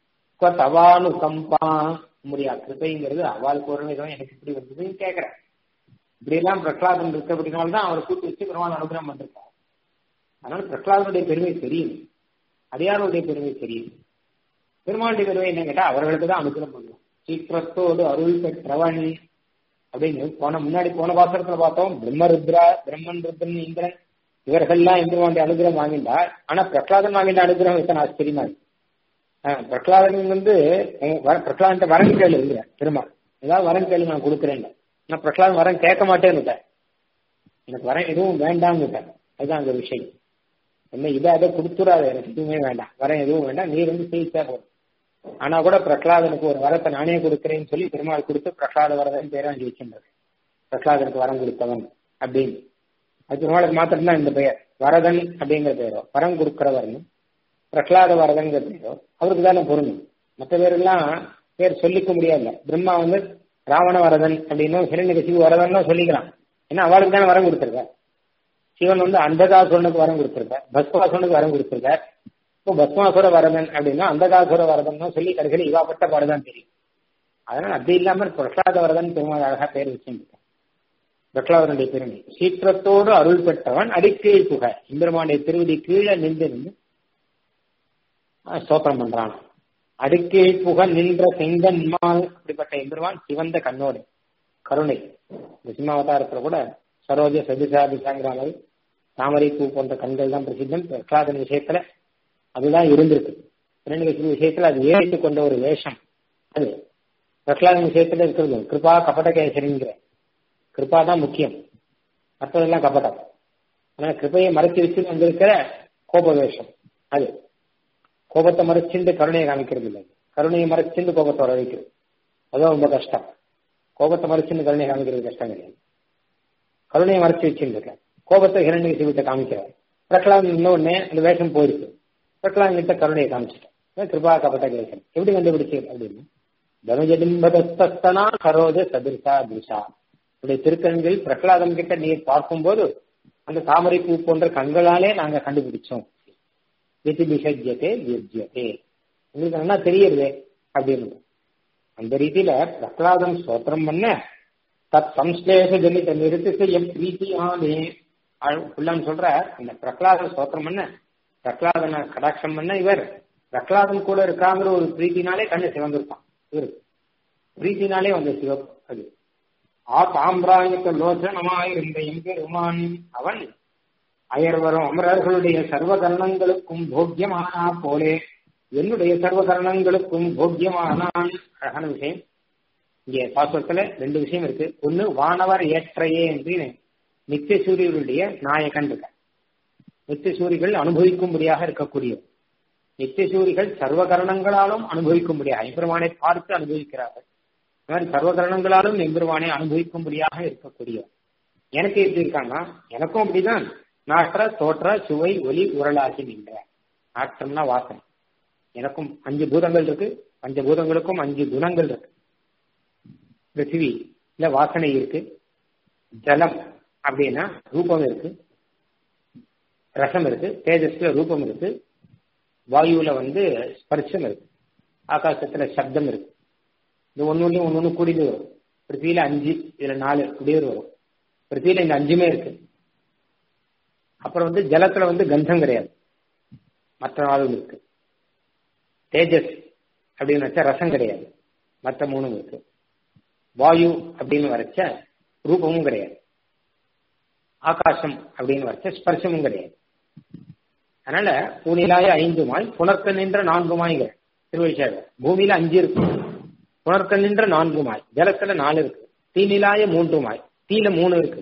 தவானு கம்பா உங்களுடைய கிருப்பைங்கிறது அவால் கோரணிதான் எனக்கு இப்படி வந்ததுன்னு கேட்கிறேன் இப்படி எல்லாம் பிரகலாதன் இருக்கிறபடினால்தான் அவரை கூட்டு வச்சு பெருமாள் அனுகிரகம் பண்ணிருக்காரு அதனால பிரகலாதனுடைய பெருமை தெரியும் அடியாருடைய பெருமை தெரியும் பெருமாளுடைய பெருமை என்ன கேட்டா அவர்களுக்கு தான் அனுகிரகம் பண்ணுவோம் சீக்கிரத்தோடு அருள் பெற்றவன் அப்படின்னு போன முன்னாடி போன பாசனத்துல பார்த்தோம் பிரம்மருத்ரா பிரம்மன் ருத்ரன் இந்திரன் இவர்கள்லாம் இந்திரனுடைய அனுகிரகம் வாங்கிட்டார் ஆனா பிரகலாதன் வாங்கிட்ட அனுகிரகம் எத்தனை ஆச்சரியமா இருக்கு பிரகலாதன் வந்து பிரகலாதன் வரம் கேளு இல்ல பெருமாள் ஏதாவது வரம் கேளு நான் கொடுக்குறேன் நான் பிரகலாதன் வரம் கேட்க மாட்டேன்னு எனக்கு வரம் எதுவும் வேண்டாம்னுட்டேன் அதுதான் அந்த விஷயம் என்ன இதை அதை கொடுத்துடாது எனக்கு எதுவுமே வேண்டாம் வரம் எதுவும் வேண்டாம் நீ வந்து செய்தா போதும் ஆனா கூட பிரகலாதனுக்கு ஒரு வரத்தை நானே கொடுக்குறேன்னு சொல்லி பெருமாள் கொடுத்து பிரகலாத வரதன் பேராண்டி வச்சிருந்தது பிரகலாதனுக்கு வரம் கொடுத்தவன் அப்படின்னு அது பெருமாளுக்கு மாத்திரம்தான் இந்த பெயர் வரதன் அப்படிங்கிற பெயரோ வரம் கொடுக்கிறவர்னு பிரகலாத வரதங்கிற பேரோ அவருக்கு தானே பொருந்தும் மற்ற பேரெல்லாம் பேர் சொல்லிக்க முடியாது பிரம்மா வந்து ராவண வரதன் அப்படின்னும் ஹிரண்யகசிவு வரதன் சொல்லிக்கிறான் ஏன்னா அவளுக்கு தானே வரம் கொடுத்துருக்க சிவன் வந்து அந்தகாசுரனுக்கு வரம் கொடுத்துருக்க பஸ்மாசுரனுக்கு வரம் கொடுத்துருக்க இப்போ பஸ்மாசுர வரதன் அப்படின்னா அந்தகாசுர வரதன் சொல்லி கடைசியில் இவா பட்ட பாடுதான் தெரியும் அதனால அப்படி இல்லாமல் பிரகலாத வரதன் பெருமாள் அழகா பேர் வச்சுருக்கேன் பிரகலாதனுடைய பெருமை சீற்றத்தோடு அருள் பெற்றவன் அடிக்கீழ் புகை இந்திரமானுடைய திருவடி கீழே நின்று நின்று ஸ்தோத்திரம் பண்றான் அடுக்கீழ் புக நின்ற செங்கன்மால் அப்படிப்பட்ட எம்பெருமான் சிவந்த கண்ணோடு கருணை இந்த சிம்மாவதாரத்துல கூட சரோஜ சதிசா திசாங்கிற மாதிரி தாமரை பூ போன்ற கண்கள் தான் பிரசித்தம் பிரகலாதன் விஷயத்துல அதுதான் இருந்திருக்கு இரண்டு விஷயத்துல அது ஏறிட்டு கொண்ட ஒரு வேஷம் அது பிரகலாதன் விஷயத்துல இருக்கிறது கிருபா கபடகேசரிங்கிற கிருபா தான் முக்கியம் மற்றதெல்லாம் கபடம் ஆனா கிருபையை மறைச்சு வச்சு வந்திருக்கிற கோப வேஷம் அது கோபத்தை மறைச்சிண்டு கருணையை காமிக்கிறது இல்லை கருணையை மறைச்சிண்டு கோபத்தை வர வைக்கிறது அதுவும் ரொம்ப கஷ்டம் கோபத்தை மறைச்சிண்டு கருணையை காமிக்கிறது கஷ்டம் கிடையாது கருணையை மறைச்சு வச்சுருக்க கோபத்தை ஹிரண்ய சிவத்தை காமிக்கிறார் பிரகலாதன் இன்னொன்னே அந்த வேஷம் போயிருக்கு பிரகலாதன் கிட்ட கருணையை காமிச்சிட்டேன் கிருபா கபட்ட கேசன் எப்படி கண்டுபிடிச்சு அப்படின்னு தனுஜடிம்பதஸ்தனா கரோஜ சதிர்ஷா திஷா இப்படி திருக்கண்கள் பிரகலாதன் கிட்ட நீர் பார்க்கும்போது அந்த தாமரை பூ போன்ற கண்களாலே நாங்க கண்டுபிடிச்சோம் விதிபிஷஜ்யத்தே வியஜ்யத்தே உங்களுக்கு நல்லா தெரியுது அப்படின்னு அந்த ரீதியில பிரகலாதன் ஸ்தோத்திரம் பண்ண தத் சம்ஸ்லேஷ ஜனித நிறுத்தி எம் பிரீத்தி ஆனே புள்ளான்னு சொல்ற அந்த பிரகலாதன் ஸ்தோத்திரம் பண்ண பிரகலாதனை கடாட்சம் பண்ண இவர் பிரகலாதன் கூட இருக்காங்கிற ஒரு பிரீத்தினாலே கண்ணு சிவந்திருப்பான் இவரு பிரீத்தினாலே வந்த சிவப்பு அது ஆ தாம்பிராயத்த லோசனமாயிருந்த எம்பெருமான் அவன் அயர்வரும் அமரர்களுடைய சர்வகரணங்களுக்கும் போக்கியமானா போலே என்னுடைய சர்வகரணங்களுக்கும் போக்கியமானான் அழகான விஷயம் இங்கே பாசுரத்துல ரெண்டு விஷயம் இருக்கு ஒண்ணு வானவர் ஏற்றையே என்று நித்திய சூரியர்களுடைய நாயகன் இருக்க நித்திய சூரிகள் அனுபவிக்கும்படியாக இருக்கக்கூடிய நித்திய சூரிகள் சர்வகரணங்களாலும் அனுபவிக்கும்படியாக எம்பெருமானை பார்த்து அனுபவிக்கிறார்கள் இந்த மாதிரி சர்வகரணங்களாலும் எம்பெருமானை அனுபவிக்கும்படியாக இருக்கக்கூடிய எனக்கு எப்படி இருக்காங்கன்னா எனக்கும் அப்படிதான் நாற்ற தோற்ற சுவை ஒலி உரலாகி நின்ற நாற்றம்னா வாசனை எனக்கும் அஞ்சு பூதங்கள் இருக்கு பஞ்ச பூதங்களுக்கும் அஞ்சு குணங்கள் இருக்கு பிருத்திவி இல்ல வாசனை இருக்கு ஜலம் அப்படின்னா ரூபம் இருக்கு ரசம் இருக்கு தேஜஸ்ல ரூபம் இருக்கு வாயுல வந்து ஸ்பர்ஷம் இருக்கு ஆகாசத்துல சப்தம் இருக்கு இது ஒன்னு ஒண்ணு ஒன்னு ஒண்ணு கூடிது வரும் பிருத்திவில அஞ்சு இதுல நாலு இப்படியே வரும் பிருத்திவில இந்த அஞ்சுமே இருக்கு அப்புறம் வந்து ஜலத்துல வந்து கந்தம் கிடையாது மற்ற நாளும் இருக்கு தேஜஸ் அப்படின்னு வச்சா ரசம் கிடையாது மற்ற மூணும் இருக்கு வாயு அப்படின்னு வரைச்ச ரூபமும் கிடையாது ஆகாசம் அப்படின்னு வரைச்ச ஸ்பர்சமும் கிடையாது அதனால பூனிலாய ஐந்துமாய் புனர்க்க நின்ற நான்குமாய்ங்க திருவள்ளுவர் பூமியில அஞ்சு இருக்கு புனர்க்க நின்ற நான்குமாய் ஜலத்துல நாலு இருக்கு தீநிலாய மூன்றுமாய் தீல மூணு இருக்கு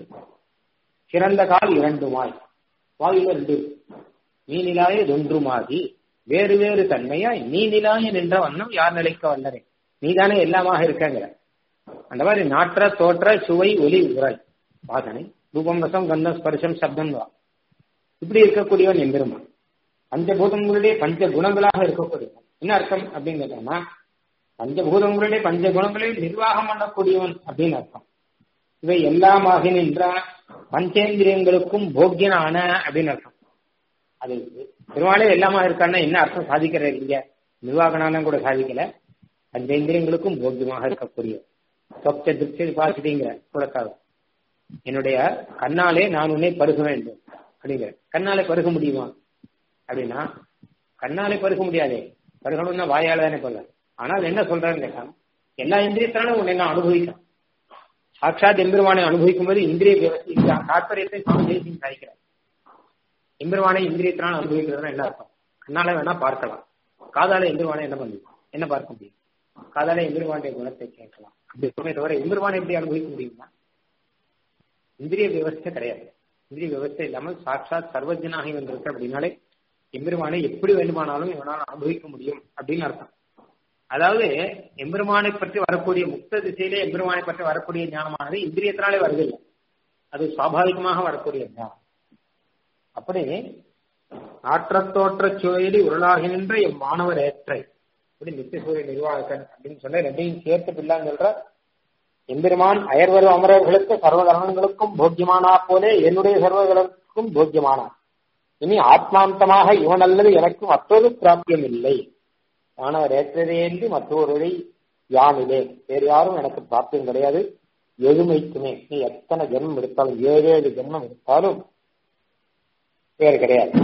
சிறந்த கால் இரண்டுமாய் வாயுல ரெண்டு இருக்கு நீநிலாய தொன்றுமாகி வேறு வேறு தன்மையாய் நீ நிலாய நின்ற வண்ணம் யார் நிலைக்க வல்லரே நீதானே எல்லாமாக இருக்கங்கிற அந்த மாதிரி நாற்ற தோற்ற சுவை ஒலி உரை வாசனை ரூபம் ரசம் கந்தம் ஸ்பர்சம் சப்தம் வா இப்படி இருக்கக்கூடியவன் எம்பெருமான் பஞ்சபூதங்களுடைய பஞ்ச குணங்களாக இருக்கக்கூடியவன் என்ன அர்த்தம் அப்படின்னு கேட்டோம்னா பஞ்சபூதங்களுடைய பஞ்ச குணங்களை நிர்வாகம் பண்ணக்கூடியவன் அப்படின்னு அர்த்தம் இவை எல்லாமாக நின்ற பஞ்சேந்திரியங்களுக்கும் போக்கியனான அப்படின்னு அர்த்தம் அது பெருமாளே எல்லாமா இருக்கான்னா என்ன அர்த்தம் சாதிக்கிறார் இங்க நிர்வாகனாலும் கூட சாதிக்கல பஞ்சேந்திரியங்களுக்கும் போக்கியமாக இருக்கக்கூடிய சொப்த திருப்தி பாசிட்டிங்கிற கூடக்காக என்னுடைய கண்ணாலே நான் உன்னை பருக வேண்டும் அப்படிங்கிற கண்ணாலே பருக முடியுமா அப்படின்னா கண்ணாலே பருக முடியாதே பருகணும்னா வாயால தானே கொள்ள ஆனால் என்ன சொல்றான்னு கேட்டா எல்லா இந்திரியத்தினாலும் உன்னை நான் அனுபவிக்கிறேன் சாட்சாத் எம்பெருமானை அனுபவிக்கும் போது இந்திரிய வியவஸ்தை தாற்பயத்தை சுவாமி தேசியம் சாதிக்கிறார் எம்பெருமானை இந்திரியத்தினால் அனுபவிக்கிறதுனா என்ன அர்த்தம் கண்ணால வேணா பார்க்கலாம் காதால எம்பெருமானை என்ன பண்ணுவோம் என்ன பார்க்க முடியும் காதால எம்பெருமானுடைய குணத்தை கேட்கலாம் அப்படி சொல்லே தவிர எம்பெருமானை எப்படி அனுபவிக்க முடியுமா இந்திரிய வியவஸ்தை கிடையாது இந்திரிய வியவஸ்தை இல்லாமல் சாட்சாத் சர்வஜனாக இவன் இருக்க அப்படின்னாலே எம்பெருமானை எப்படி வேண்டுமானாலும் இவனால் அனுபவிக்க முடியும் அப்படின்னு அர்த்தம் அதாவது எம்பெருமானை பற்றி வரக்கூடிய முக்த திசையிலே எம்பெருமானை பற்றி வரக்கூடிய ஞானமானது இந்திரியத்தினாலே வருதில்லை அது சுவாபாவிகமாக வரக்கூடிய ஞானம் அப்படி ஆற்றத்தோற்ற சுவையிலி உருளாகி நின்ற எம் மாணவர் ஏற்றை இப்படி நித்தியசூரிய நிர்வாகன் அப்படின்னு சொல்ல ரெண்டையும் சேர்த்து பிள்ளான்னு சொல்ற எம்பெருமான் அயர்வரு அமரர்களுக்கு சர்வகரணங்களுக்கும் போக்கியமானா போலே என்னுடைய சர்வகர்களுக்கும் போக்கியமானா இனி ஆத்மாந்தமாக இவன் அல்லது எனக்கு மற்றொரு பிராப்தியம் இல்லை மாணவர் ஏற்றதேன்றி மற்றொருவரை யானிலே வேறு யாரும் எனக்கு பிராப்தியம் கிடையாது எதுமைக்குமே நீ எத்தனை ஜென்மம் எடுத்தாலும் ஏழு ஏழு ஜென்மம் எடுத்தாலும் வேறு கிடையாது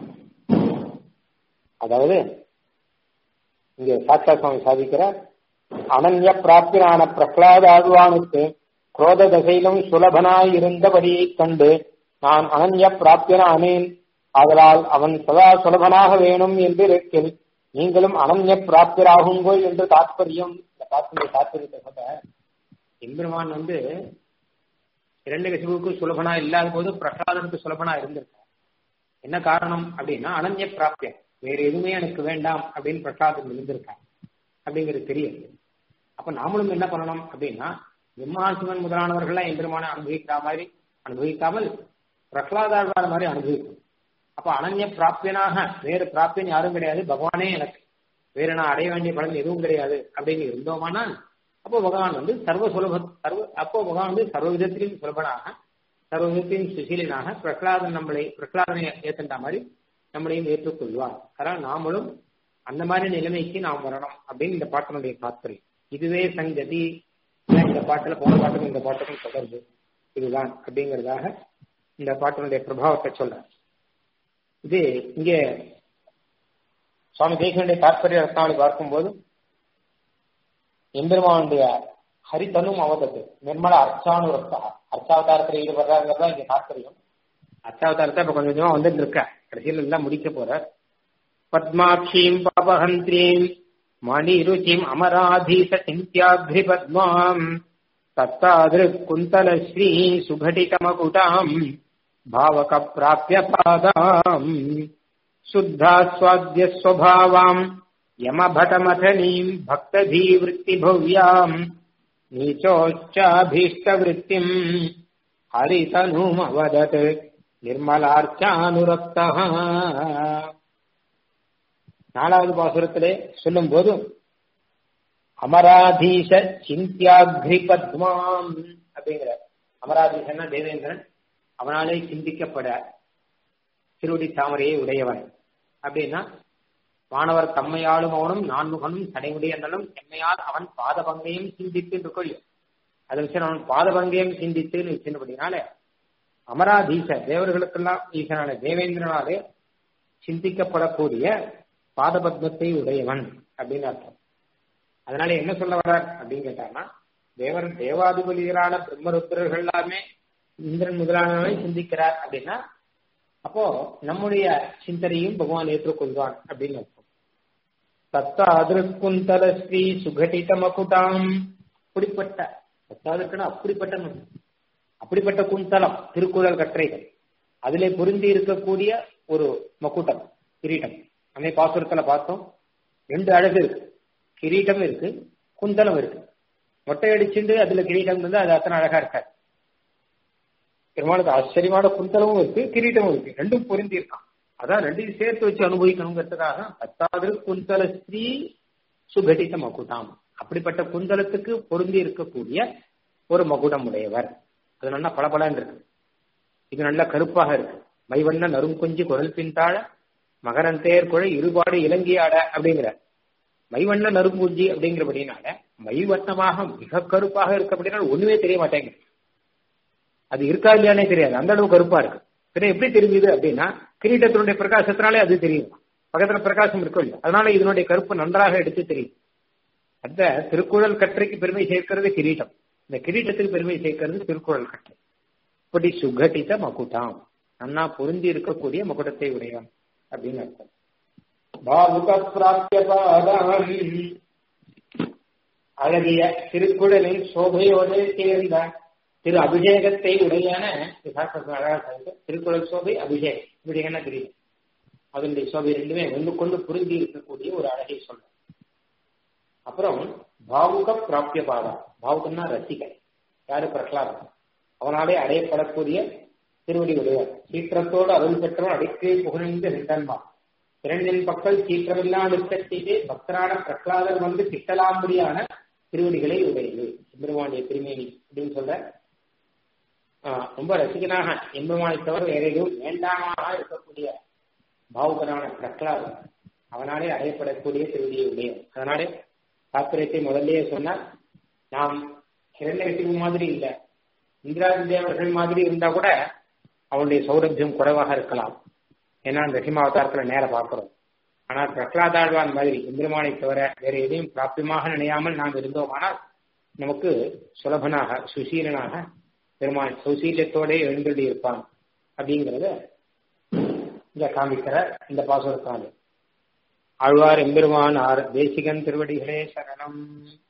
அதாவது இங்க சாட்சா சுவாமி சாதிக்கிறார் அனன்ய பிராப்தியான பிரகலாத ஆழ்வானுக்கு குரோத தசையிலும் சுலபனாய் இருந்தபடியை கண்டு நான் அனன்ய பிராப்தியனானேன் ஆதலால் அவன் சதா சுலபனாக வேணும் என்று இருக்கில் நீங்களும் அனன்ய பிராப்தியராகுங்கோ என்று தாத்பரியம் இந்த பாத்திர தாத்பரியத்தை சொல்ற எம்பெருமான் வந்து இரண்டு கசிவுக்கு சுலபனா இல்லாத போது பிரகலாதனுக்கு சுலபனா இருந்திருக்கார் என்ன காரணம் அப்படின்னா அனன்ய பிராப்தியம் வேற எதுவுமே எனக்கு வேண்டாம் அப்படின்னு பிரகலாதன் இருந்திருக்கார் அப்படிங்கிறது தெரியுது அப்ப நாமளும் என்ன பண்ணணும் அப்படின்னா பிரம்மாசிவன் முதலானவர்கள்லாம் எம்பெருமான அனுபவிக்கிற மாதிரி அனுபவிக்காமல் பிரகலாதாழ்வார் மாதிரி அனுபவிக்கணும் அப்ப அனன்ய பிராப்தியனாக வேறு பிராப்தியன் யாரும் கிடையாது பகவானே எனக்கு வேற நான் அடைய வேண்டிய பலன் எதுவும் கிடையாது அப்படின்னு இருந்தோமானால் அப்போ பகவான் வந்து சர்வ சுலப சர்வ அப்போ பகவான் வந்து சர்வ விதத்திலையும் சுலபனாக சர்வ விதத்திலையும் சுசீலனாக பிரகலாதன் நம்மளை பிரகலாதனை ஏத்துட்ட மாதிரி நம்மளையும் ஏற்றுக்கொள்வார் அதனால் நாமளும் அந்த மாதிரி நிலைமைக்கு நாம் வரணும் அப்படின்னு இந்த பாட்டினுடைய தாத்பரியம் இதுவே சங்கதி இந்த பாட்டுல போன பாட்டுக்கும் இந்த பாட்டுக்கும் தொடர்பு இதுதான் அப்படிங்கிறதாக இந்த பாட்டினுடைய பிரபாவத்தை சொல்ற இது இங்கே சுவாமி தேசியனுடைய தாற்பரிய ரத்னாவளி பார்க்கும்போது எம்பெருமானுடைய ஹரிதனும் அவதத்து நிர்மல அர்ச்சானுரக்தா அர்ச்சாவதாரத்தில் ஈடுபடுறாங்கிறதா இங்க தாற்பயம் அர்ச்சாவதாரத்தை இப்ப கொஞ்சம் கொஞ்சமா வந்துட்டு இருக்க கடைசியில் எல்லாம் முடிக்க போற பத்மாட்சீம் பாபஹந்திரீம் மணிருச்சிம் அமராதீச சிந்தியாக்ரி பத்மாம் தத்தாதிருக் குந்தல ஸ்ரீ சுகடிதமகுடாம் பாவக பிராபிய பாதாம் சுத்தாஸ்வாத்ய ஸ்வபாவாம் யமபடமதனீம் பக்ததீவృత్తి भव्याम् நீச்சோச்சாபீஷ்டவృత్తిம் ஹரிதனுமவதத் நிர்மலார்ச்சானுரக்தः நாலாவது பாசுரத்திலே சொல்லும் போது அமராதீச சிந்தியாக்ரி பத்மாம் அப்படிங்கிற அமராதீசன்னா தேவேந்திரன் அவனாலே சிந்திக்கப்பட திருவடி தாமரையை உடையவன் அப்படின்னா வானவர் தம்மையாளும் அவனும் நான்முகனும் தடைமுடியன்றனும் எம்மையால் அவன் பாதபங்கையும் சிந்தித்து கொள்ளும் அதை வச்சு அவன் பாதபங்கையும் சிந்தித்துன்னு வச்சிருப்படினால அமராதீச தேவர்களுக்கெல்லாம் ஈசனான தேவேந்திரனாலே சிந்திக்கப்படக்கூடிய பாதபத்மத்தை உடையவன் அப்படின்னு அர்த்தம் அதனால என்ன சொல்ல வர்றார் அப்படின்னு கேட்டாங்கன்னா தேவர் தேவாதிபதிகளான பிரம்மருத்திரர்கள் எல்லாமே இந்திரன் முதலானவனை சிந்திக்கிறார் அப்படின்னா அப்போ நம்முடைய சிந்தனையும் பகவான் ஏற்றுக்கொள்வான் அப்படின்னு அர்த்தம் தத்தாதிருக்குந்தல ஸ்ரீ சுகட்டித மகுடாம் அப்படிப்பட்ட தத்தாதிருக்குன்னா அப்படிப்பட்ட அப்படிப்பட்ட குந்தலம் திருக்குறள் கற்றைகள் அதிலே பொருந்தி இருக்கக்கூடிய ஒரு மகுட்டம் கிரீட்டம் அன்னை பாசுரத்துல பார்த்தோம் ரெண்டு அழகு இருக்கு கிரீட்டம் இருக்கு குந்தலம் இருக்கு மொட்டை அடிச்சுட்டு அதுல கிரீட்டம் வந்து அது அத்தனை அழகா இருக்காது பெருமாளுக்கு ஆச்சரியமான குந்தலமும் இருக்கு கிரீட்டமும் இருக்கு ரெண்டும் பொருந்தி இருக்கான் அதான் ரெண்டையும் சேர்த்து வச்சு அனுபவிக்கணுங்கிறதுக்காக பத்தாவது குந்தல ஸ்ரீ சுகடித மகுடாம் அப்படிப்பட்ட குந்தலத்துக்கு பொருந்தி இருக்கக்கூடிய ஒரு மகுடம் உடையவர் அது நல்லா பளபளன்னு இருக்கு இது நல்ல கருப்பாக இருக்கு மைவண்ண நறுங்கொஞ்சி குரல் பின்தாழ மகரந்தேர் குழை இருபாடு இலங்கியாட அப்படிங்கிற மைவண்ண நறுங்குஞ்சி அப்படிங்கிறபடினால மைவண்ணமாக மிக கருப்பாக இருக்கு அப்படின்னா ஒண்ணுமே தெரிய மாட்டேங்குது அது இருக்கா இல்லையானே தெரியாது அந்த அளவு கருப்பா இருக்கு பின்ன எப்படி தெரிஞ்சுது அப்படின்னா கிரீட்டத்தினுடைய பிரகாசத்தினாலே அது தெரியும் பக்கத்துல பிரகாசம் இருக்கும் இல்லை அதனால இதனுடைய கருப்பு நன்றாக எடுத்து தெரியும் அந்த திருக்குறள் கற்றைக்கு பெருமை சேர்க்கிறது கிரீட்டம் இந்த கிரீட்டத்துக்கு பெருமை சேர்க்கிறது திருக்குறள் கற்றை இப்படி சுகட்டித மகுடாம் நன்னா பொருந்தி இருக்கக்கூடிய மகுடத்தை உடையவன் அப்படின்னு அர்த்தம் பாவுக பிராப்திய பாதாம் அழகிய திருக்குறளின் சோபையோடு சேர்ந்த திரு அபிஷேகத்தை உடையான திருக்குறள் சோபை அபிஷேகம் இப்படி என்ன தெரியும் அதனுடைய சோபை ரெண்டுமே ஒன்று கொண்டு புரிஞ்சு இருக்கக்கூடிய ஒரு அழகை சொல்ற அப்புறம் பாவுக பிராப்திய பாதா பாவுகம்னா ரசிகன் யாரு பிரகலாதன் அவனாலே அடையப்படக்கூடிய திருவடி உடையவர் சீற்றத்தோடு அருள் பெற்றவன் அடிக்கே புகழ்ந்து நின்றன்மா இரண்டின் பக்கம் சீற்றமில்லாத செய்து பக்தரான பிரகலாதர் வந்து கிட்டலாம்படியான திருவடிகளை உடையது சுப்பிரமணிய திருமேனி அப்படின்னு சொல்ற ரொம்ப ரசிகனாக எம்பெருமானை தவிர வேற எதுவும் வேண்டாமாக இருக்கக்கூடிய பாவுகனான பிரகலாதன் அவனாலே அடையப்படக்கூடிய திருவடியை உடையவர் அதனாலே தாத்திரத்தை முதல்லயே சொன்னார் நாம் ஹிரண்யகசிபு மாதிரி இல்லை இந்திராதி தேவர்கள் மாதிரி இருந்தா கூட அவனுடைய சௌரபியம் குறைவாக இருக்கலாம் ஏன்னா அந்த சிம்மாவதாரத்துல நேர பார்க்கிறோம் ஆனால் பிரகலாதாழ்வான் மாதிரி இந்திரமானை தவிர வேற எதையும் பிராப்தியமாக நினையாமல் நாம் இருந்தோமானால் நமக்கு சுலபனாக சுசீலனாக பெருமான் சௌசீல்யத்தோட எழுந்தள்ளி இருப்பான் அப்படிங்கிறத இந்த காமிக்கிற இந்த பாசுரத்தாலே ஆழ்வார் எம்பெருமான் ஆர் தேசிகன் திருவடிகளே சரணம்